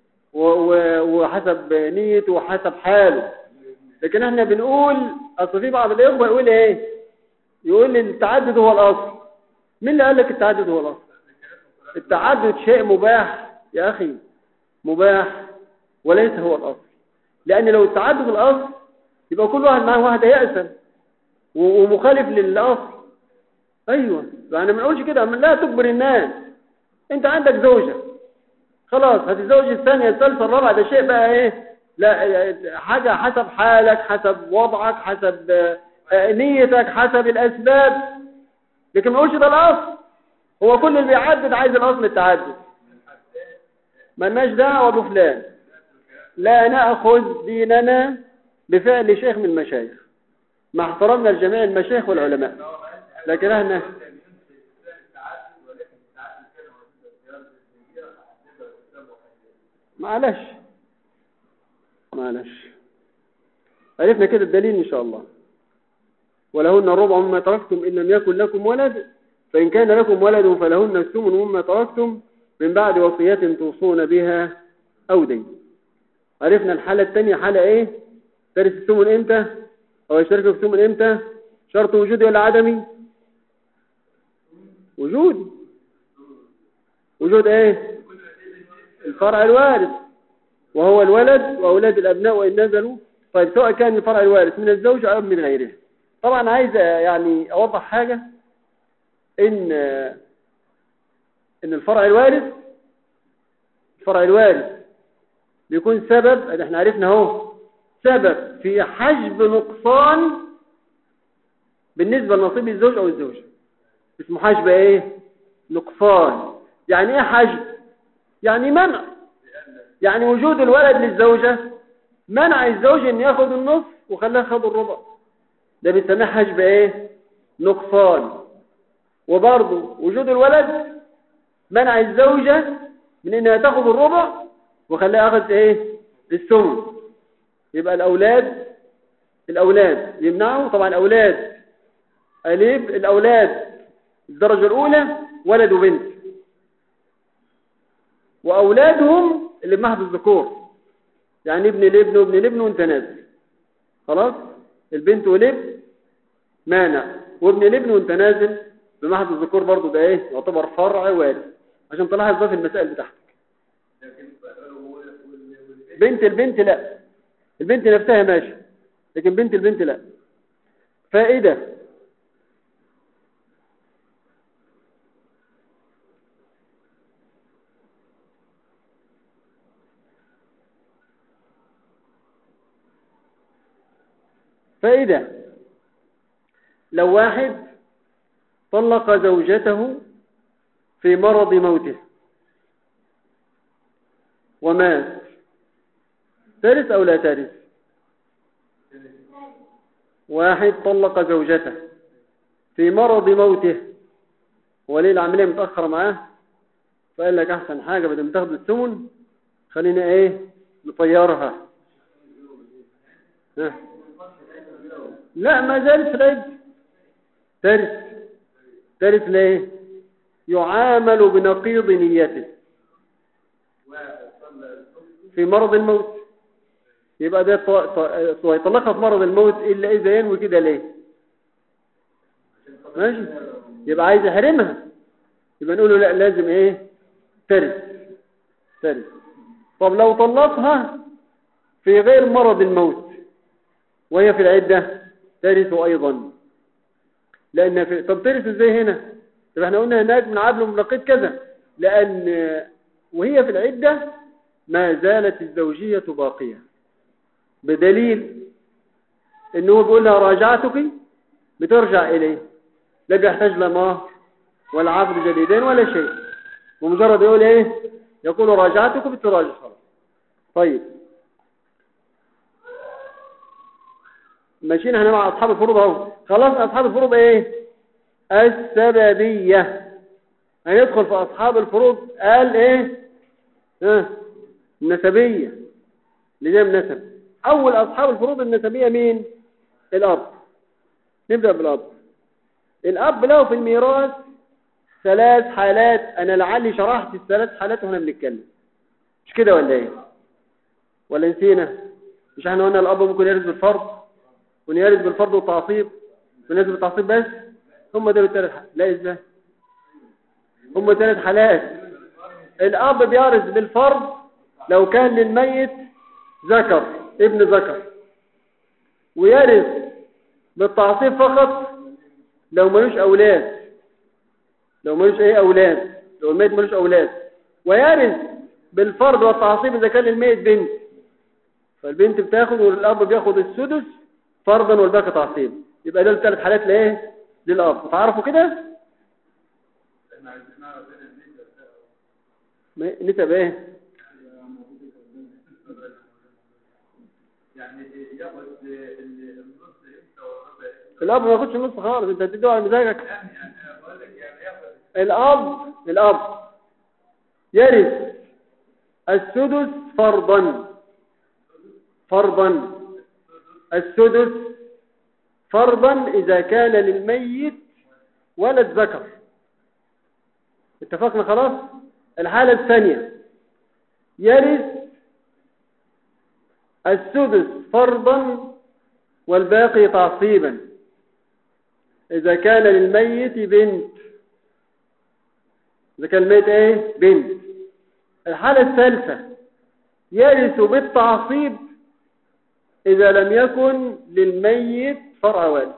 وحسب نيته وحسب حاله لكن احنا بنقول اصل في بعض الاخوه يقول ايه يقول التعدد هو الاصل مين اللي قال لك التعدد هو الاصل التعدد شيء مباح يا اخي مباح وليس هو الاصل لان لو التعدد الاصل يبقى كل واحد معاه واحده يأسن ومخالف للاصل ايوه يعني ما نقولش كده لا تجبر الناس انت عندك زوجه خلاص هتتزوج الثانيه الثالثه الرابعه ده شيء بقى ايه لا حاجة حسب حالك حسب وضعك حسب نيتك حسب الأسباب لكن ما نقولش ده الأصل هو كل اللي بيعدد عايز الأصل التعدد مالناش دعوة بفلان لا نأخذ ديننا بفعل شيخ من المشايخ مع احترامنا لجميع المشايخ والعلماء لكن احنا معلش معلش عرفنا كده الدليل إن شاء الله ولهن الربع مما تركتم إن لم يكن لكم ولد فإن كان لكم ولد فلهن الثمن مما تركتم من بعد وصية توصون بها أو دين عرفنا الحالة الثانية حالة إيه ترث الثمن إمتى أو يشترك في الثمن إمتى شرط وجودي ولا عدمي وجود وجود إيه الفرع الوارث وهو الولد وأولاد الأبناء وإن نزلوا طيب سواء كان الفرع الوارث من الزوج أو من غيره طبعا عايز يعني أوضح حاجة إن إن الفرع الوارث الفرع الوارث بيكون سبب احنا عرفنا اهو سبب في حجب نقصان بالنسبة لنصيب الزوج أو الزوجة اسمه حجب ايه نقصان يعني ايه حجب يعني منع يعني وجود الولد للزوجة منع الزوج ان ياخد النصف وخلاه خد الربع ده بنسميه حجب ايه نقصان وبرضه وجود الولد منع الزوجة من انها تاخد الربع وخلاه اخذ ايه الثمن يبقى الاولاد الاولاد يمنعوا طبعا الاولاد الف الاولاد الدرجة الاولى ولد وبنت واولادهم اللي بمحض الذكور يعني ابن الابن وابن الابن وانت نازل خلاص البنت والابن مانع وابن الابن وانت نازل بمحض الذكور برضو ده ايه يعتبر فرع وارث عشان تلاحظ ده في المسائل بتاعتك لكن بنت البنت لا البنت نفسها ماشي لكن بنت البنت لا فائدة فائدة لو واحد طلق زوجته في مرض موته ومات ترث أو لا ترث واحد طلق زوجته في مرض موته وليه العملية متأخرة معاه فقال لك أحسن حاجة بدل ما تاخد الثمن خلينا إيه نطيرها ها. لا ما زال في العد ترث ترث ليه يعامل بنقيض نيته في مرض الموت يبقى ده ط- ط- يطلقها في مرض الموت إلا إذا ينوي كده ليه ماشي يبقى عايز يحرمها يبقى نقول له لا لازم ايه ترث ترث طب لو طلقها في غير مرض الموت وهي في العدة ترث أيضا لأن في... طب ترث ازاي هنا طب احنا قلنا هناك من عدل ومنقيد كذا لأن وهي في العدة ما زالت الزوجية باقية بدليل انه هو بيقول لها راجعتك بترجع اليه لا بيحتاج لا مهر ولا عقد جديدين ولا شيء ومجرد يقول ايه يقول راجعتك بتراجع خلاص طيب ماشيين احنا مع اصحاب الفروض اهو خلاص اصحاب الفروض ايه السببيه هيدخل في اصحاب الفروض قال ايه ها النسبيه اللي جاي من نسب اول اصحاب الفروض النسبيه مين الاب نبدا بالاب الاب له في الميراث ثلاث حالات انا لعلي شرحت الثلاث حالات واحنا بنتكلم مش كده ولا ايه ولا نسينا مش احنا قلنا الاب ممكن يرث بالفرض ويرث بالفرض والتعصيب ويرث بالتعصيب بس هم دول الثلاث حالات لا ازاي هم ثلاث حالات الاب بيرث بالفرض لو كان للميت ذكر ابن ذكر ويرث بالتعصيب فقط لو ملوش اولاد لو ملوش ايه اولاد لو الميت ملوش اولاد ويرث بالفرض والتعصيب اذا كان الميت بنت فالبنت بتاخد والاب بياخد السدس فرضا والباقي تعصيب يبقى دول ثلاث حالات لايه للاب تعرفوا كده احنا عايزين نعرف هنا النسبة م- نسب ايه يعني ياخد ال- النص امتى والربع امتى الاب ما ياخدش النص خالص انت هتديه على مزاجك يعني انا بقول لك يعني ياخد الاب الاب يرث السدس فرضا فرضا السدس فرضا اذا كان للميت ولد ذكر اتفقنا خلاص الحالة الثانية يرث السدس فرضا والباقي تعصيبا إذا كان للميت بنت إذا كان الميت إيه بنت الحالة الثالثة يرث بالتعصيب إذا لم يكن للميت فرع والد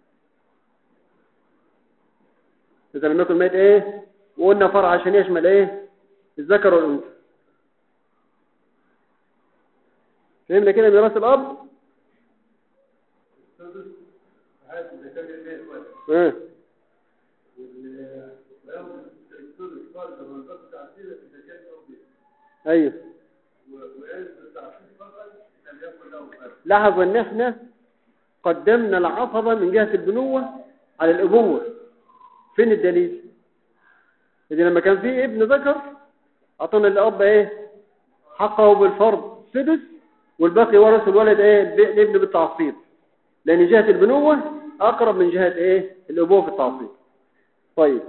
إذا لم يكن الميت إيه وقلنا فرع عشان يشمل إيه الذكر والأنثى فهمنا كده ميراث الأب السدس هذا اذا كان البيت ولد إيه وال- وياخد السدس فرضا والباقي تعصيبا اذا كان له بيت أيوه و- ويرث التعصيب فقط لم يكن له فرد لاحظ ان احنا قدمنا العصبة من جهة البنوة على الابوة فين الدليل اذا لما كان فيه ابن ذكر اعطانا الاب ايه حقه بالفرض سدس والباقي ورث الولد ايه الب- الابن بالتعصيب لان جهة البنوة اقرب من جهة ايه الابوة في التعصيب طيب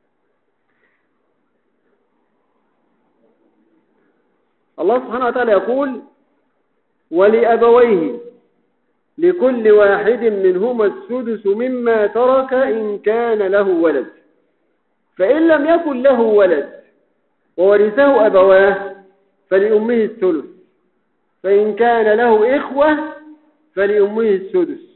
الله سبحانه وتعالى يقول ولأبويه لكل واحد منهما السدس مما ترك إن كان له ولد فإن لم يكن له ولد وورثه أبواه فلأمه الثلث فإن كان له إخوة فلأمه السدس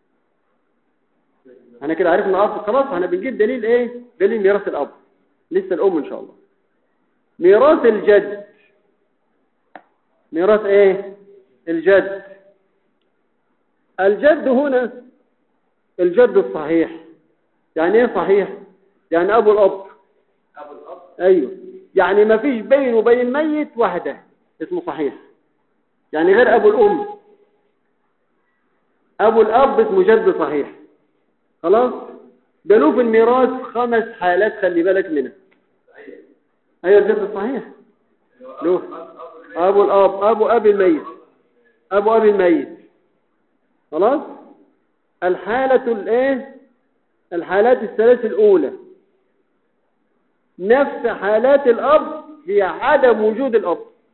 احنا كده عرفنا الأب خلاص احنا بنجيب دليل ايه دليل ميراث الأب لسه الأم إن شاء الله ميراث الجد ميراث ايه الجد الجد هنا الجد الصحيح يعني ايه صحيح يعني ابو الاب ابو الاب ايوه يعني ما فيش بينه وبين الميت واحده اسمه صحيح يعني غير ابو الام ابو الاب اسمه جد صحيح خلاص ده له في الميراث خمس حالات خلي بالك منها صحيح ايوه الجد الصحيح اللي هو له. اب اب ابو الاب ابو ابي الميت ابو ابي الميت خلاص الحالة الايه الحالات الثلاث الاولى نفس حالات الاب هي عدم وجود الاب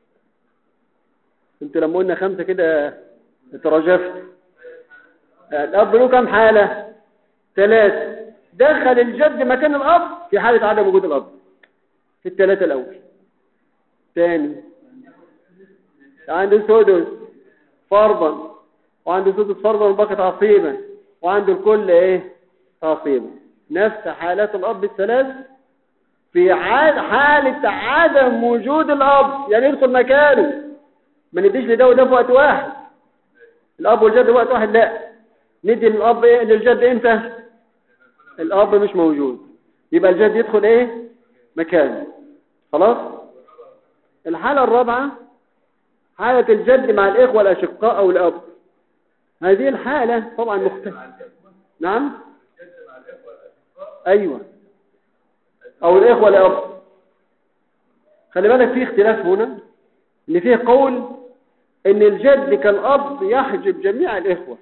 انت لما قلنا خمسة كده اترجفت الاب له كم حالة ثلاثة دخل الجد مكان الاب في حالة عدم وجود الاب في الثلاثة الاول ثاني عنده سدس فرضا وعنده سدس فرضا والباقي تعصيبا وعنده الكل ايه تعصيبا نفس حالات الاب الثلاث في عاد حالة عدم وجود الاب يعني يدخل مكانه ما نديش لده وده في وقت واحد الاب والجد في وقت واحد لا ندي للاب ايه للجد امتى الاب مش موجود يبقى الجد يدخل ايه مكانه خلاص الحالة الرابعة حالة الجد مع الإخوة الأشقاء أو الأب هذه الحالة طبعا مختلفة نعم أيوة أو الإخوة الأب خلي بالك في اختلاف هنا إن فيه قول إن الجد كالأب يحجب جميع الإخوة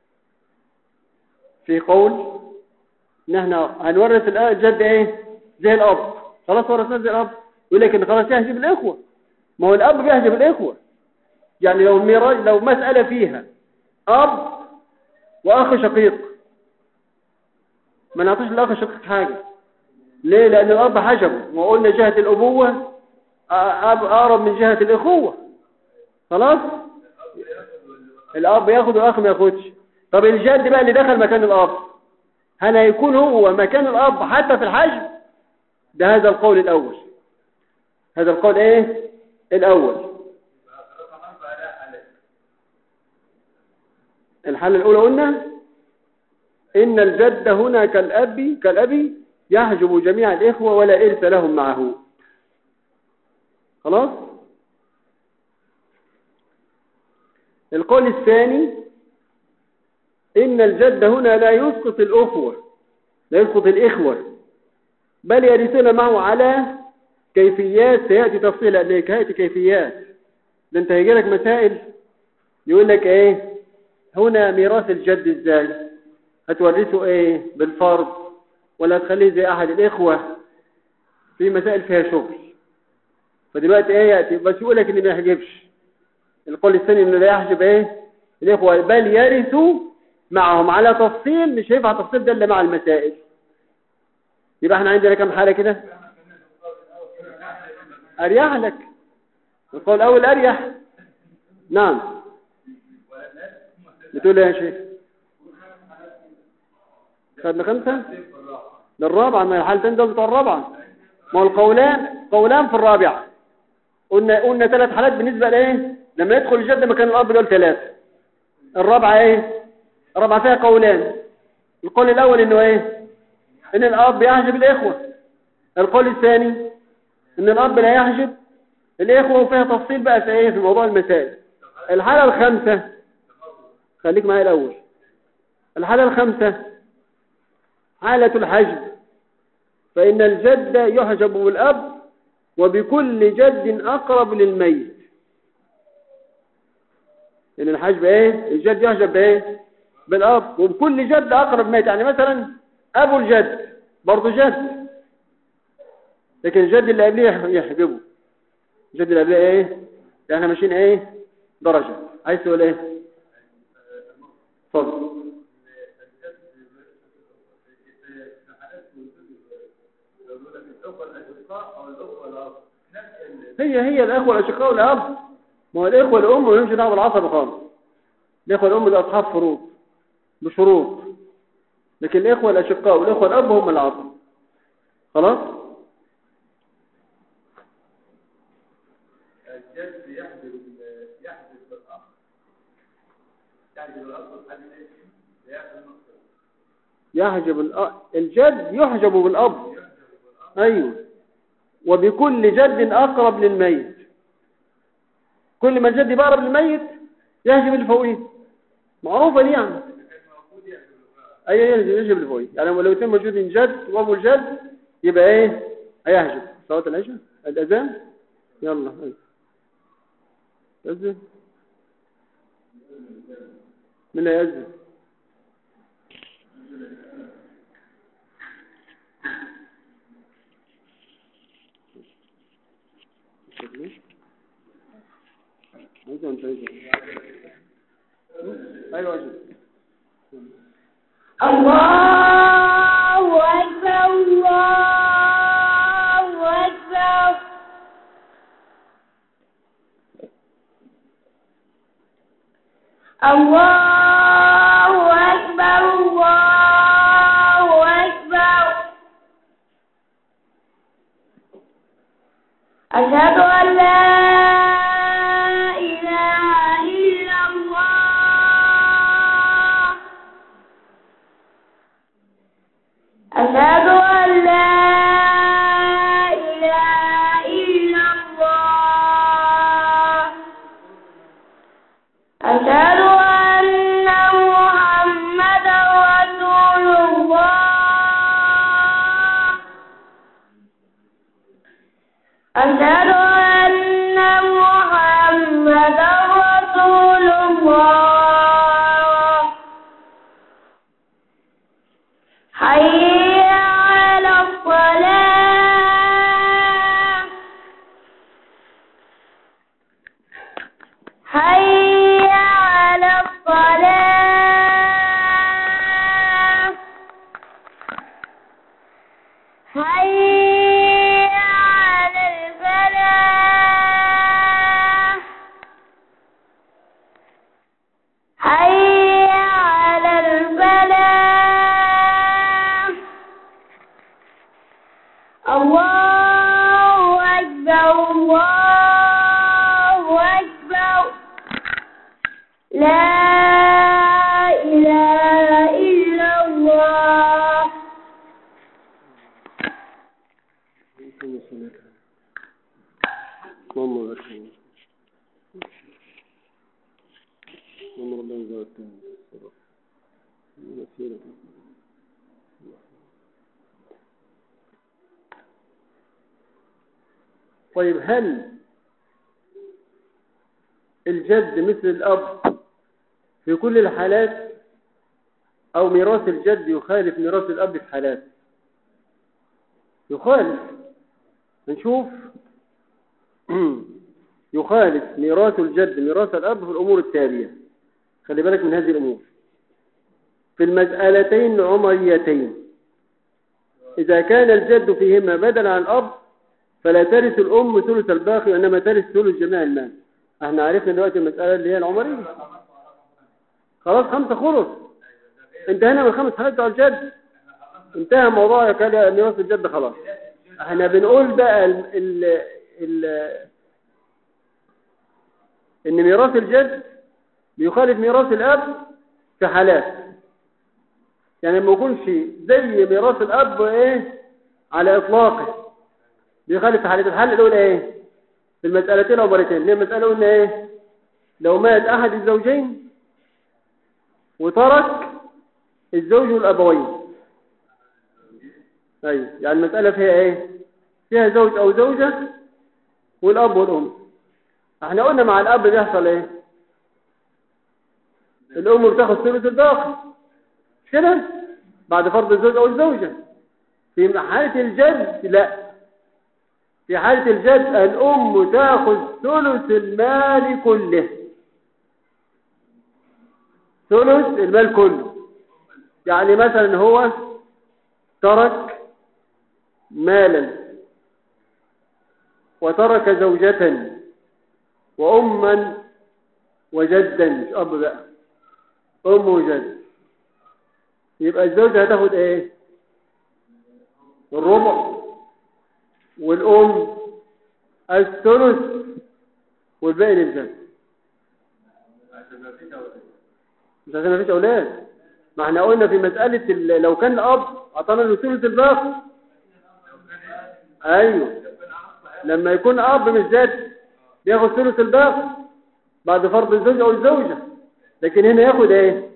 في قول إن احنا هنورث الآ- الجد إيه زي الأب خلاص ورثناه زي الأب يقول لك إن خلاص يحجب الإخوة ما هو الأب بيحجب الإخوة يعني لو ميراث لو مسألة فيها أب وأخ شقيق ما نعطيش الأخ الشقيق حاجة ليه لأن الأب حجبه وقلنا جهة الأبوة أ- أب أقرب من جهة الأخوة خلاص الأب ياخد والأخ ما ياخدش طب الجد بقى اللي دخل مكان الأب هل هيكون هو مكان الأب حتى في الحجب ده هذا القول الأول هذا القول ايه الأول الحالة الأولى قلنا إن الجد هنا كالأب كالأب يحجب جميع الإخوة ولا إرث لهم معه خلاص القول الثاني إن الجد هنا لا يسقط الأخوة لا يسقط الإخوة بل يرثون معه على كيفيات سيأتي تفصيل لك هاتي كيفيات ده انت هيجي لك مسائل يقول لك ايه هنا ميراث الجد ازاي هتورثه ايه بالفرض ولا تخليه زي احد الاخوة في مسائل فيها شغل فدلوقتي ايه يأتي بس يقول لك ان ما يحجبش القول الثاني انه لا يحجب ايه الاخوة بل يرثوا معهم على تفصيل مش هينفع تفصيل ده الا مع المسائل يبقى احنا عندنا كم حالة كده اريح لك القول الاول اريح نعم بتقول ايه يا شيخ خدنا خمسة للرابعة ما الحالتين دول بتوع الرابعة ما هو القولان قولان في الرابعة قلنا قلنا ثلاث حالات بالنسبة لايه لما يدخل الجد مكان الاب دول ثلاثة الرابعة ايه الرابعة فيها قولان القول الاول انه ايه ان الاب يحجب الاخوة القول الثاني ان الاب لا يحجب الاخوة وفيها تفصيل بقى في ايه في موضوع المسائل الحالة الخامسة خليك معايا الاول الحالة الخامسة حالة الحجب فإن الجد يحجب بالأب وبكل جد أقرب للميت إن الحجب إيه الجد يحجب بإيه بالأب وبكل جد أقرب ميت يعني مثلا أبو الجد برضه جد لكن الجد اللي قبليه يحجبه الجد اللي قبليه إيه ده احنا ماشيين إيه درجة عايز تقول إيه اتفضل هي هي الأخوة الأشقاء والأب ما هو الإخوة الأم ما لهمش دعوة بالعصبة خالص الإخوة الأم دي أصحاب فروض بشروط لكن الإخوة الأشقاء والإخوة الأب هم العصبة خلاص الجد يحجب يحجب بالأخ يحجب الأخ الحاجة ايه؟ ياخذ النقطة يحجب الأ- الجد يحجب بالأب أيوه وبكل جد أقرب للميت كل ما الجد يبقى أقرب للميت يحجب اللي فوقيه معروفة دي يعني أي يحجب يحجب اللي فوقيه يعني لو يتم موجود جد وأبو الجد يبقى إيه هيحجب صلاة العشاء الأذان يلا أيوه أذن من اللي يأذن انت انت ايوه اجل الله أكبر الله أكبر الله أكبر الله أكبر أشهد أن لا إله إلا الله أشهد أن لا إله إلا الله أشهد أن محمدا رسول الله أشهد أن محمدا رسول الله حي على الصلاة حي على الصلاة حي على الفلاح حي على الفلاح الله أكبر الله أكبر لا إله إلا الله اللهم بارك فيك. اللهم ربنا يجعلك مسيرة طيب هل الجد مثل الأب في كل الحالات أو ميراث الجد يخالف ميراث الأب في حالات يخالف نشوف يخالف ميراث الجد ميراث الأب في الأمور التالية خلي بالك من هذه الأمور في المسألتين العمريتين إذا كان الجد فيهما بدلا عن الأب فلا ترث الأم ثلث الباقي وإنما ترث ثلث جميع المال احنا عرفنا دلوقتي المسألة اللي هي العمرية خلاص خمسة خلص انتهينا من الخمس حالات بتوع الجد انتهى موضوع كده ميراث الجد خلاص احنا بنقول بقى ال ال ال ان ميراث الجد بيخالف ميراث الاب في حالات يعني ما يكونش زي ميراث الاب ايه على اطلاقه بيخالف في حالات الحل الاولى ايه في المسألتين او مرتين اللي هي المسألة قلنا ايه لو مات احد الزوجين وترك الزوج والابوين ايوه يعني المسألة فيها ايه فيها زوج او زوجة والاب والام احنا قلنا مع الاب بيحصل ايه الام بتاخد ثلث الباقي مش كده بعد فرض الزوج او الزوجة في حالة الجد لا في حالة الجد الام تاخذ ثلث المال كله ثلث المال كله يعني مثلا هو ترك مالا وترك زوجة وأما وجدا مش أب بقى أم وجد يبقى الزوجة هتاخد ايه الربع والأم الثلث والباقي للجد عشان ما فيش أولاد مش عشان مفيش أولاد ما احنا قلنا في مسألة ال- لو كان الأب أعطانا له ثلث الباقي أيوه لما يكون أب مش جد بياخد ثلث الباقي بعد فرض الزوج أو الزوجة لكن هنا ياخد ايه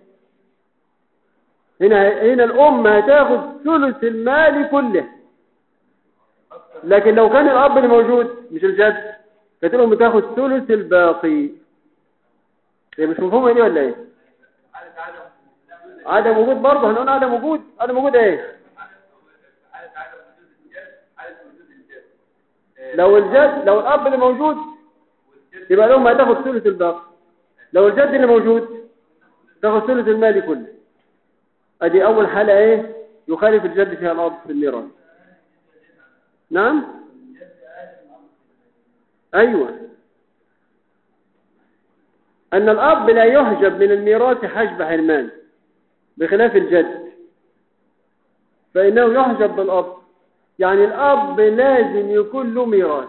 هنا هنا الأم هتاخد ثلث المال كله لكن لو كان الأب اللي موجود مش الجد كانت الأم تاخد ثلث الباقي هي مش مفهومة دي ولا ايه عدم وجود برضه هنقول عدم وجود عدم وجود ايه لو الجد لو الأب اللي موجود يبقى الأم هتاخد ثلث الباقي لو الجد اللي موجود تاخد ثلث المال كله ادي اول حالة ايه يخالف الجد فيها الاب في الميراث نعم ايوه ان الاب لا يحجب من الميراث حجب حرمان بخلاف الجد فانه يحجب بالاب يعني الاب لازم يكون له ميراث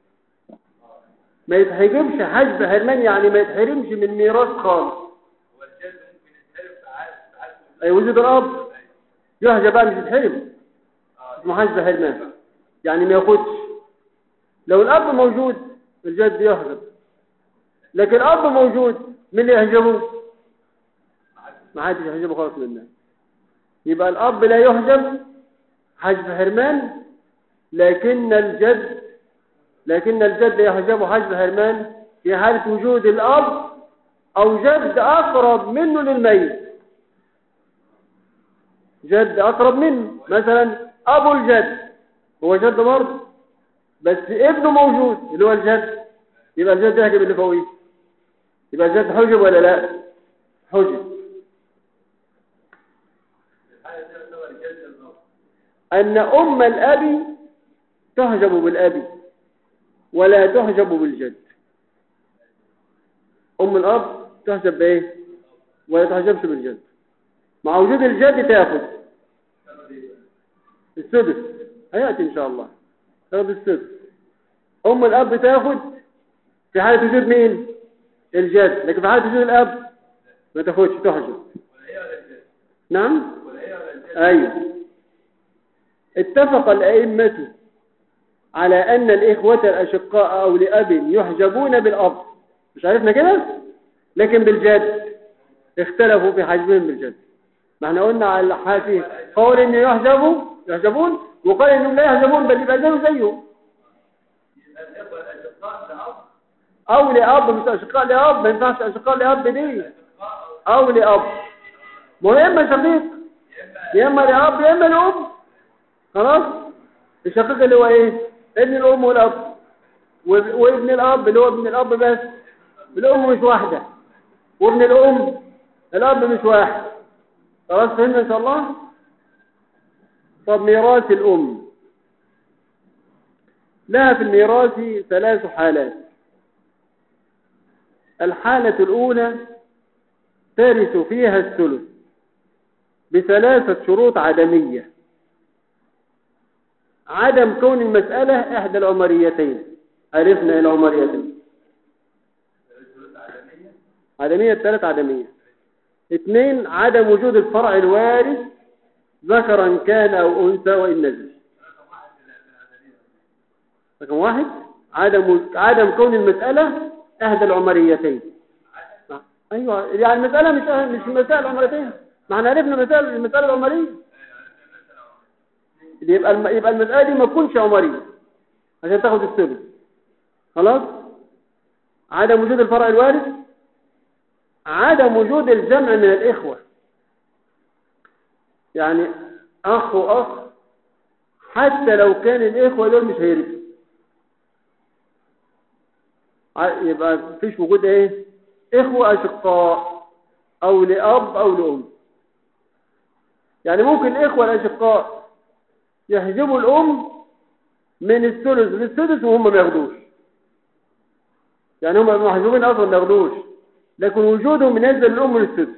ما يتحجبش حجب حرمان يعني ما يتحرمش من ميراث خالص والجد ممكن يتحرم ساعات ساعات اي وجود الاب يحجب بقى مش يتحرم اسمه حجب حرمان يعني ما ياخدش لو الاب موجود الجد يحجب لكن الاب موجود مين اللي يحجبه ما حدش يحجبه خالص من الناس يبقى الاب لا يحجب حجب حرمان لكن الجد لكن الجد يحجب حجب حرمان في حالة وجود الأب أو جد أقرب منه للميت جد أقرب منه مثلا أبو الجد هو جد برضه بس ابنه موجود اللي هو الجد يبقى الجد يحجب اللي فوقيه يبقى الجد حجب ولا لا حجب أن أم الأب تحجب بالأب ولا تحجب بالجد أم الأب تحجب بإيه ولا تحجبش بالجد مع وجود الجد تاخد السدس هيأتي إن شاء الله تاخد السدس أم الأب تاخد في حالة وجود مين الجد لكن في حالة وجود الأب ما تاخدش تحجب نعم أيوه اتفق الأئمة على أن الإخوة الأشقاء أو لأب يحجبون بالأب مش عرفنا كده لكن بالجد اختلفوا في حجبهم بالجد ما احنا قلنا على الحافي قول ان يحجبوا يحجبون وقال انهم لا يحجبون بل يبقى زيه زيهم او لاب مش اشقاء لاب ما ينفعش اشقاء لاب دي او لاب ما هو يا اما شقيق يا اما لاب يا اما لام خلاص الشقيق اللي هو ايه ابن الام والاب واب- وابن الاب اللي هو ابن الاب بس الام مش واحده وابن الام الاب مش واحد خلاص فهمنا ان شاء الله طب ميراث الام لها في الميراث ثلاث حالات الحالة الأولى ترث فيها الثلث بثلاثة شروط عدمية عدم كون المسألة إحدى العمريتين عرفنا العمريتين عدمية الثلاث عدمية اثنين عدم وجود الفرع الوارث ذكرا كان أو أنثى وإن نزل رقم واحد عدم عدم كون المسألة إحدى العمريتين أيوة يعني المسألة مش مش مسائل العمريتين ما احنا عرفنا مسائل المسألة العمرية يبقى الم... يبقى المسألة دي ما تكونش عمرية عشان تاخد الثلث خلاص عدم وجود الفرع الوارث عدم وجود الجمع من الإخوة يعني أخ وأخ حتى لو كان الإخوة دول مش هيرثوا ع- يبقى مفيش وجود ايه إخوة أشقاء أو لأب أو لأم يعني ممكن الإخوة الأشقاء يحجبوا الأم من الثلث للسدس وهم ما ياخدوش يعني هم محجوبين اصلا ما ياخدوش لكن وجودهم ينزل الام للسدس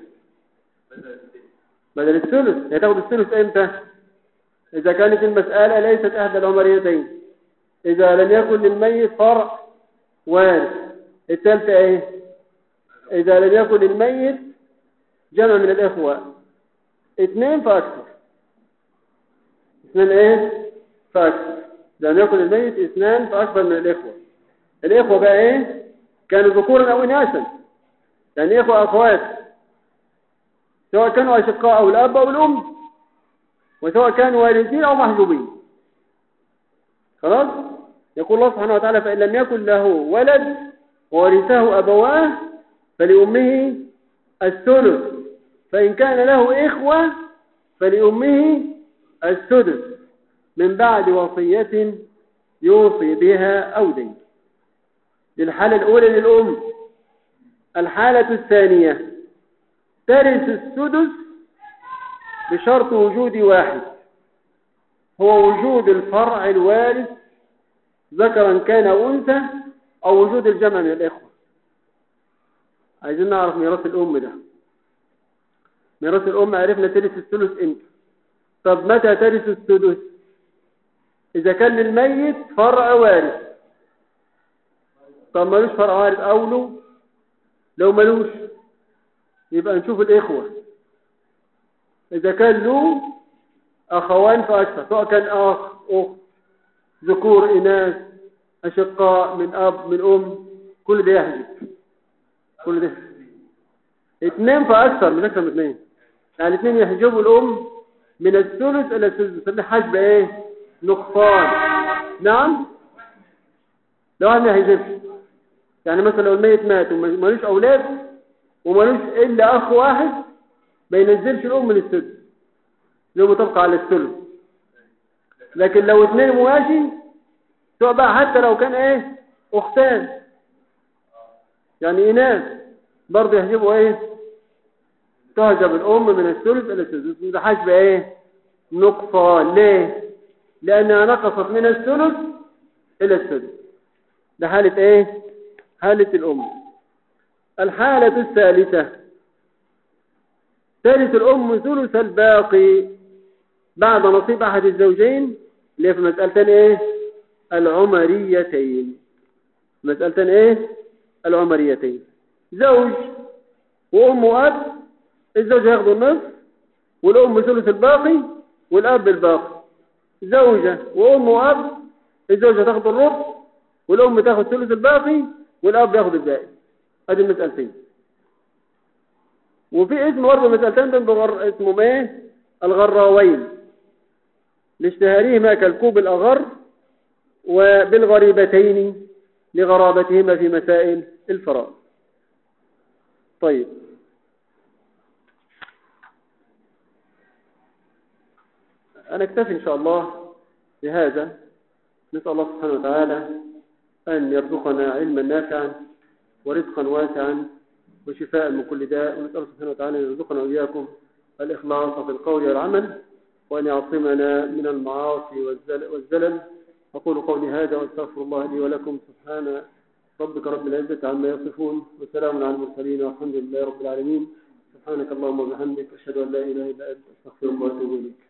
بدل الثلث هي تاخد الثلث امتى اذا كانت المسألة ليست احدى العمريتين اذا لم يكن للميت فرع وارث الثالثة ايه اذا لم يكن للميت جمع من الاخوة اثنين فاكثر اثنين ايه فاكثر اذا لم يكن للميت اثنان فاكثر من الاخوة الاخوة بقى ايه كانوا ذكورا او اناثا يعني اخوة اخوات سواء كانوا اشقاء او الاب او الام وسواء كانوا والدين او محجوبين خلاص يقول الله سبحانه وتعالى فإن لم يكن له ولد وورثه أبواه فلأمه الثلث فإن كان له إخوة فلأمه السدس من بعد وصية يوصي بها أو دين للحالة الأولى للأم الحالة الثانية ترث السدس بشرط وجود واحد هو وجود الفرع الوارث ذكرا كان أو أنثى أو وجود الجمع من الإخوة عايزين نعرف ميراث الأم ده ميراث الأم عرفنا ترث الثلث امتى طب متى ترث السدس إذا كان للميت فرع وارث طب ملوش فرع وارث أوله لو ملوش يبقى نشوف الإخوة إذا كان له أخوان فأكثر سواء كان أخ أخت ذكور إناث أشقاء من أب من أم كل ده يحجب كل ده اثنين فأكثر من أكثر من اثنين يعني اثنين يحجبوا الأم من الثلث إلى الثلث بسميه حجب إيه نقصان نعم لو واحد ما يحجبش يعني مثلا لو الميت مات ومالوش أولاد ومالوش إلا أخ واحد ما ينزلش الأم من الثلث لو تبقى على الثلث لكن لو اثنين مواشي سواء بقى حتى لو كان ايه اختان يعني اناث برضه يحجبوا ايه تهجب الام من الثلث الى الثلث ده حجب ايه نقصان ليه لانها نقصت من الثلث الى الثلث ده حالة ايه حالة الام الحالة الثالثة ثالث الام ثلث الباقي بعد نصيب احد الزوجين اللي في مسألتين ايه العمريتين مسألتين ايه العمريتين زوج وام واب الزوج هياخدوا النصف والام ثلث الباقي والاب الباقي زوجة وام واب الزوجة تاخد الربع والام تاخد ثلث الباقي والاب ياخد الباقي ادي المسألتين وفي اسم برضه مسألتين دول بغر اسمهم ايه الغراوين لاشتهارهما كالكوب الأغر وبالغريبتين لغرابتهما في مسائل الفراغ طيب أنا اكتفي إن شاء الله بهذا نسأل الله سبحانه وتعالى أن يرزقنا علما نافعا ورزقا واسعا وشفاء من كل داء ونسأل سبحانه وتعالى أن يرزقنا وإياكم الإخلاص في القول والعمل وأن يعصمنا من المعاصي والزلل أقول قولي هذا وأستغفر الله لي ولكم سبحان ربك رب العزة عما يصفون وسلام على المرسلين والحمد لله رب العالمين سبحانك اللهم وبحمدك أشهد أن لا إله إلا أنت أستغفرك وأتوب إليك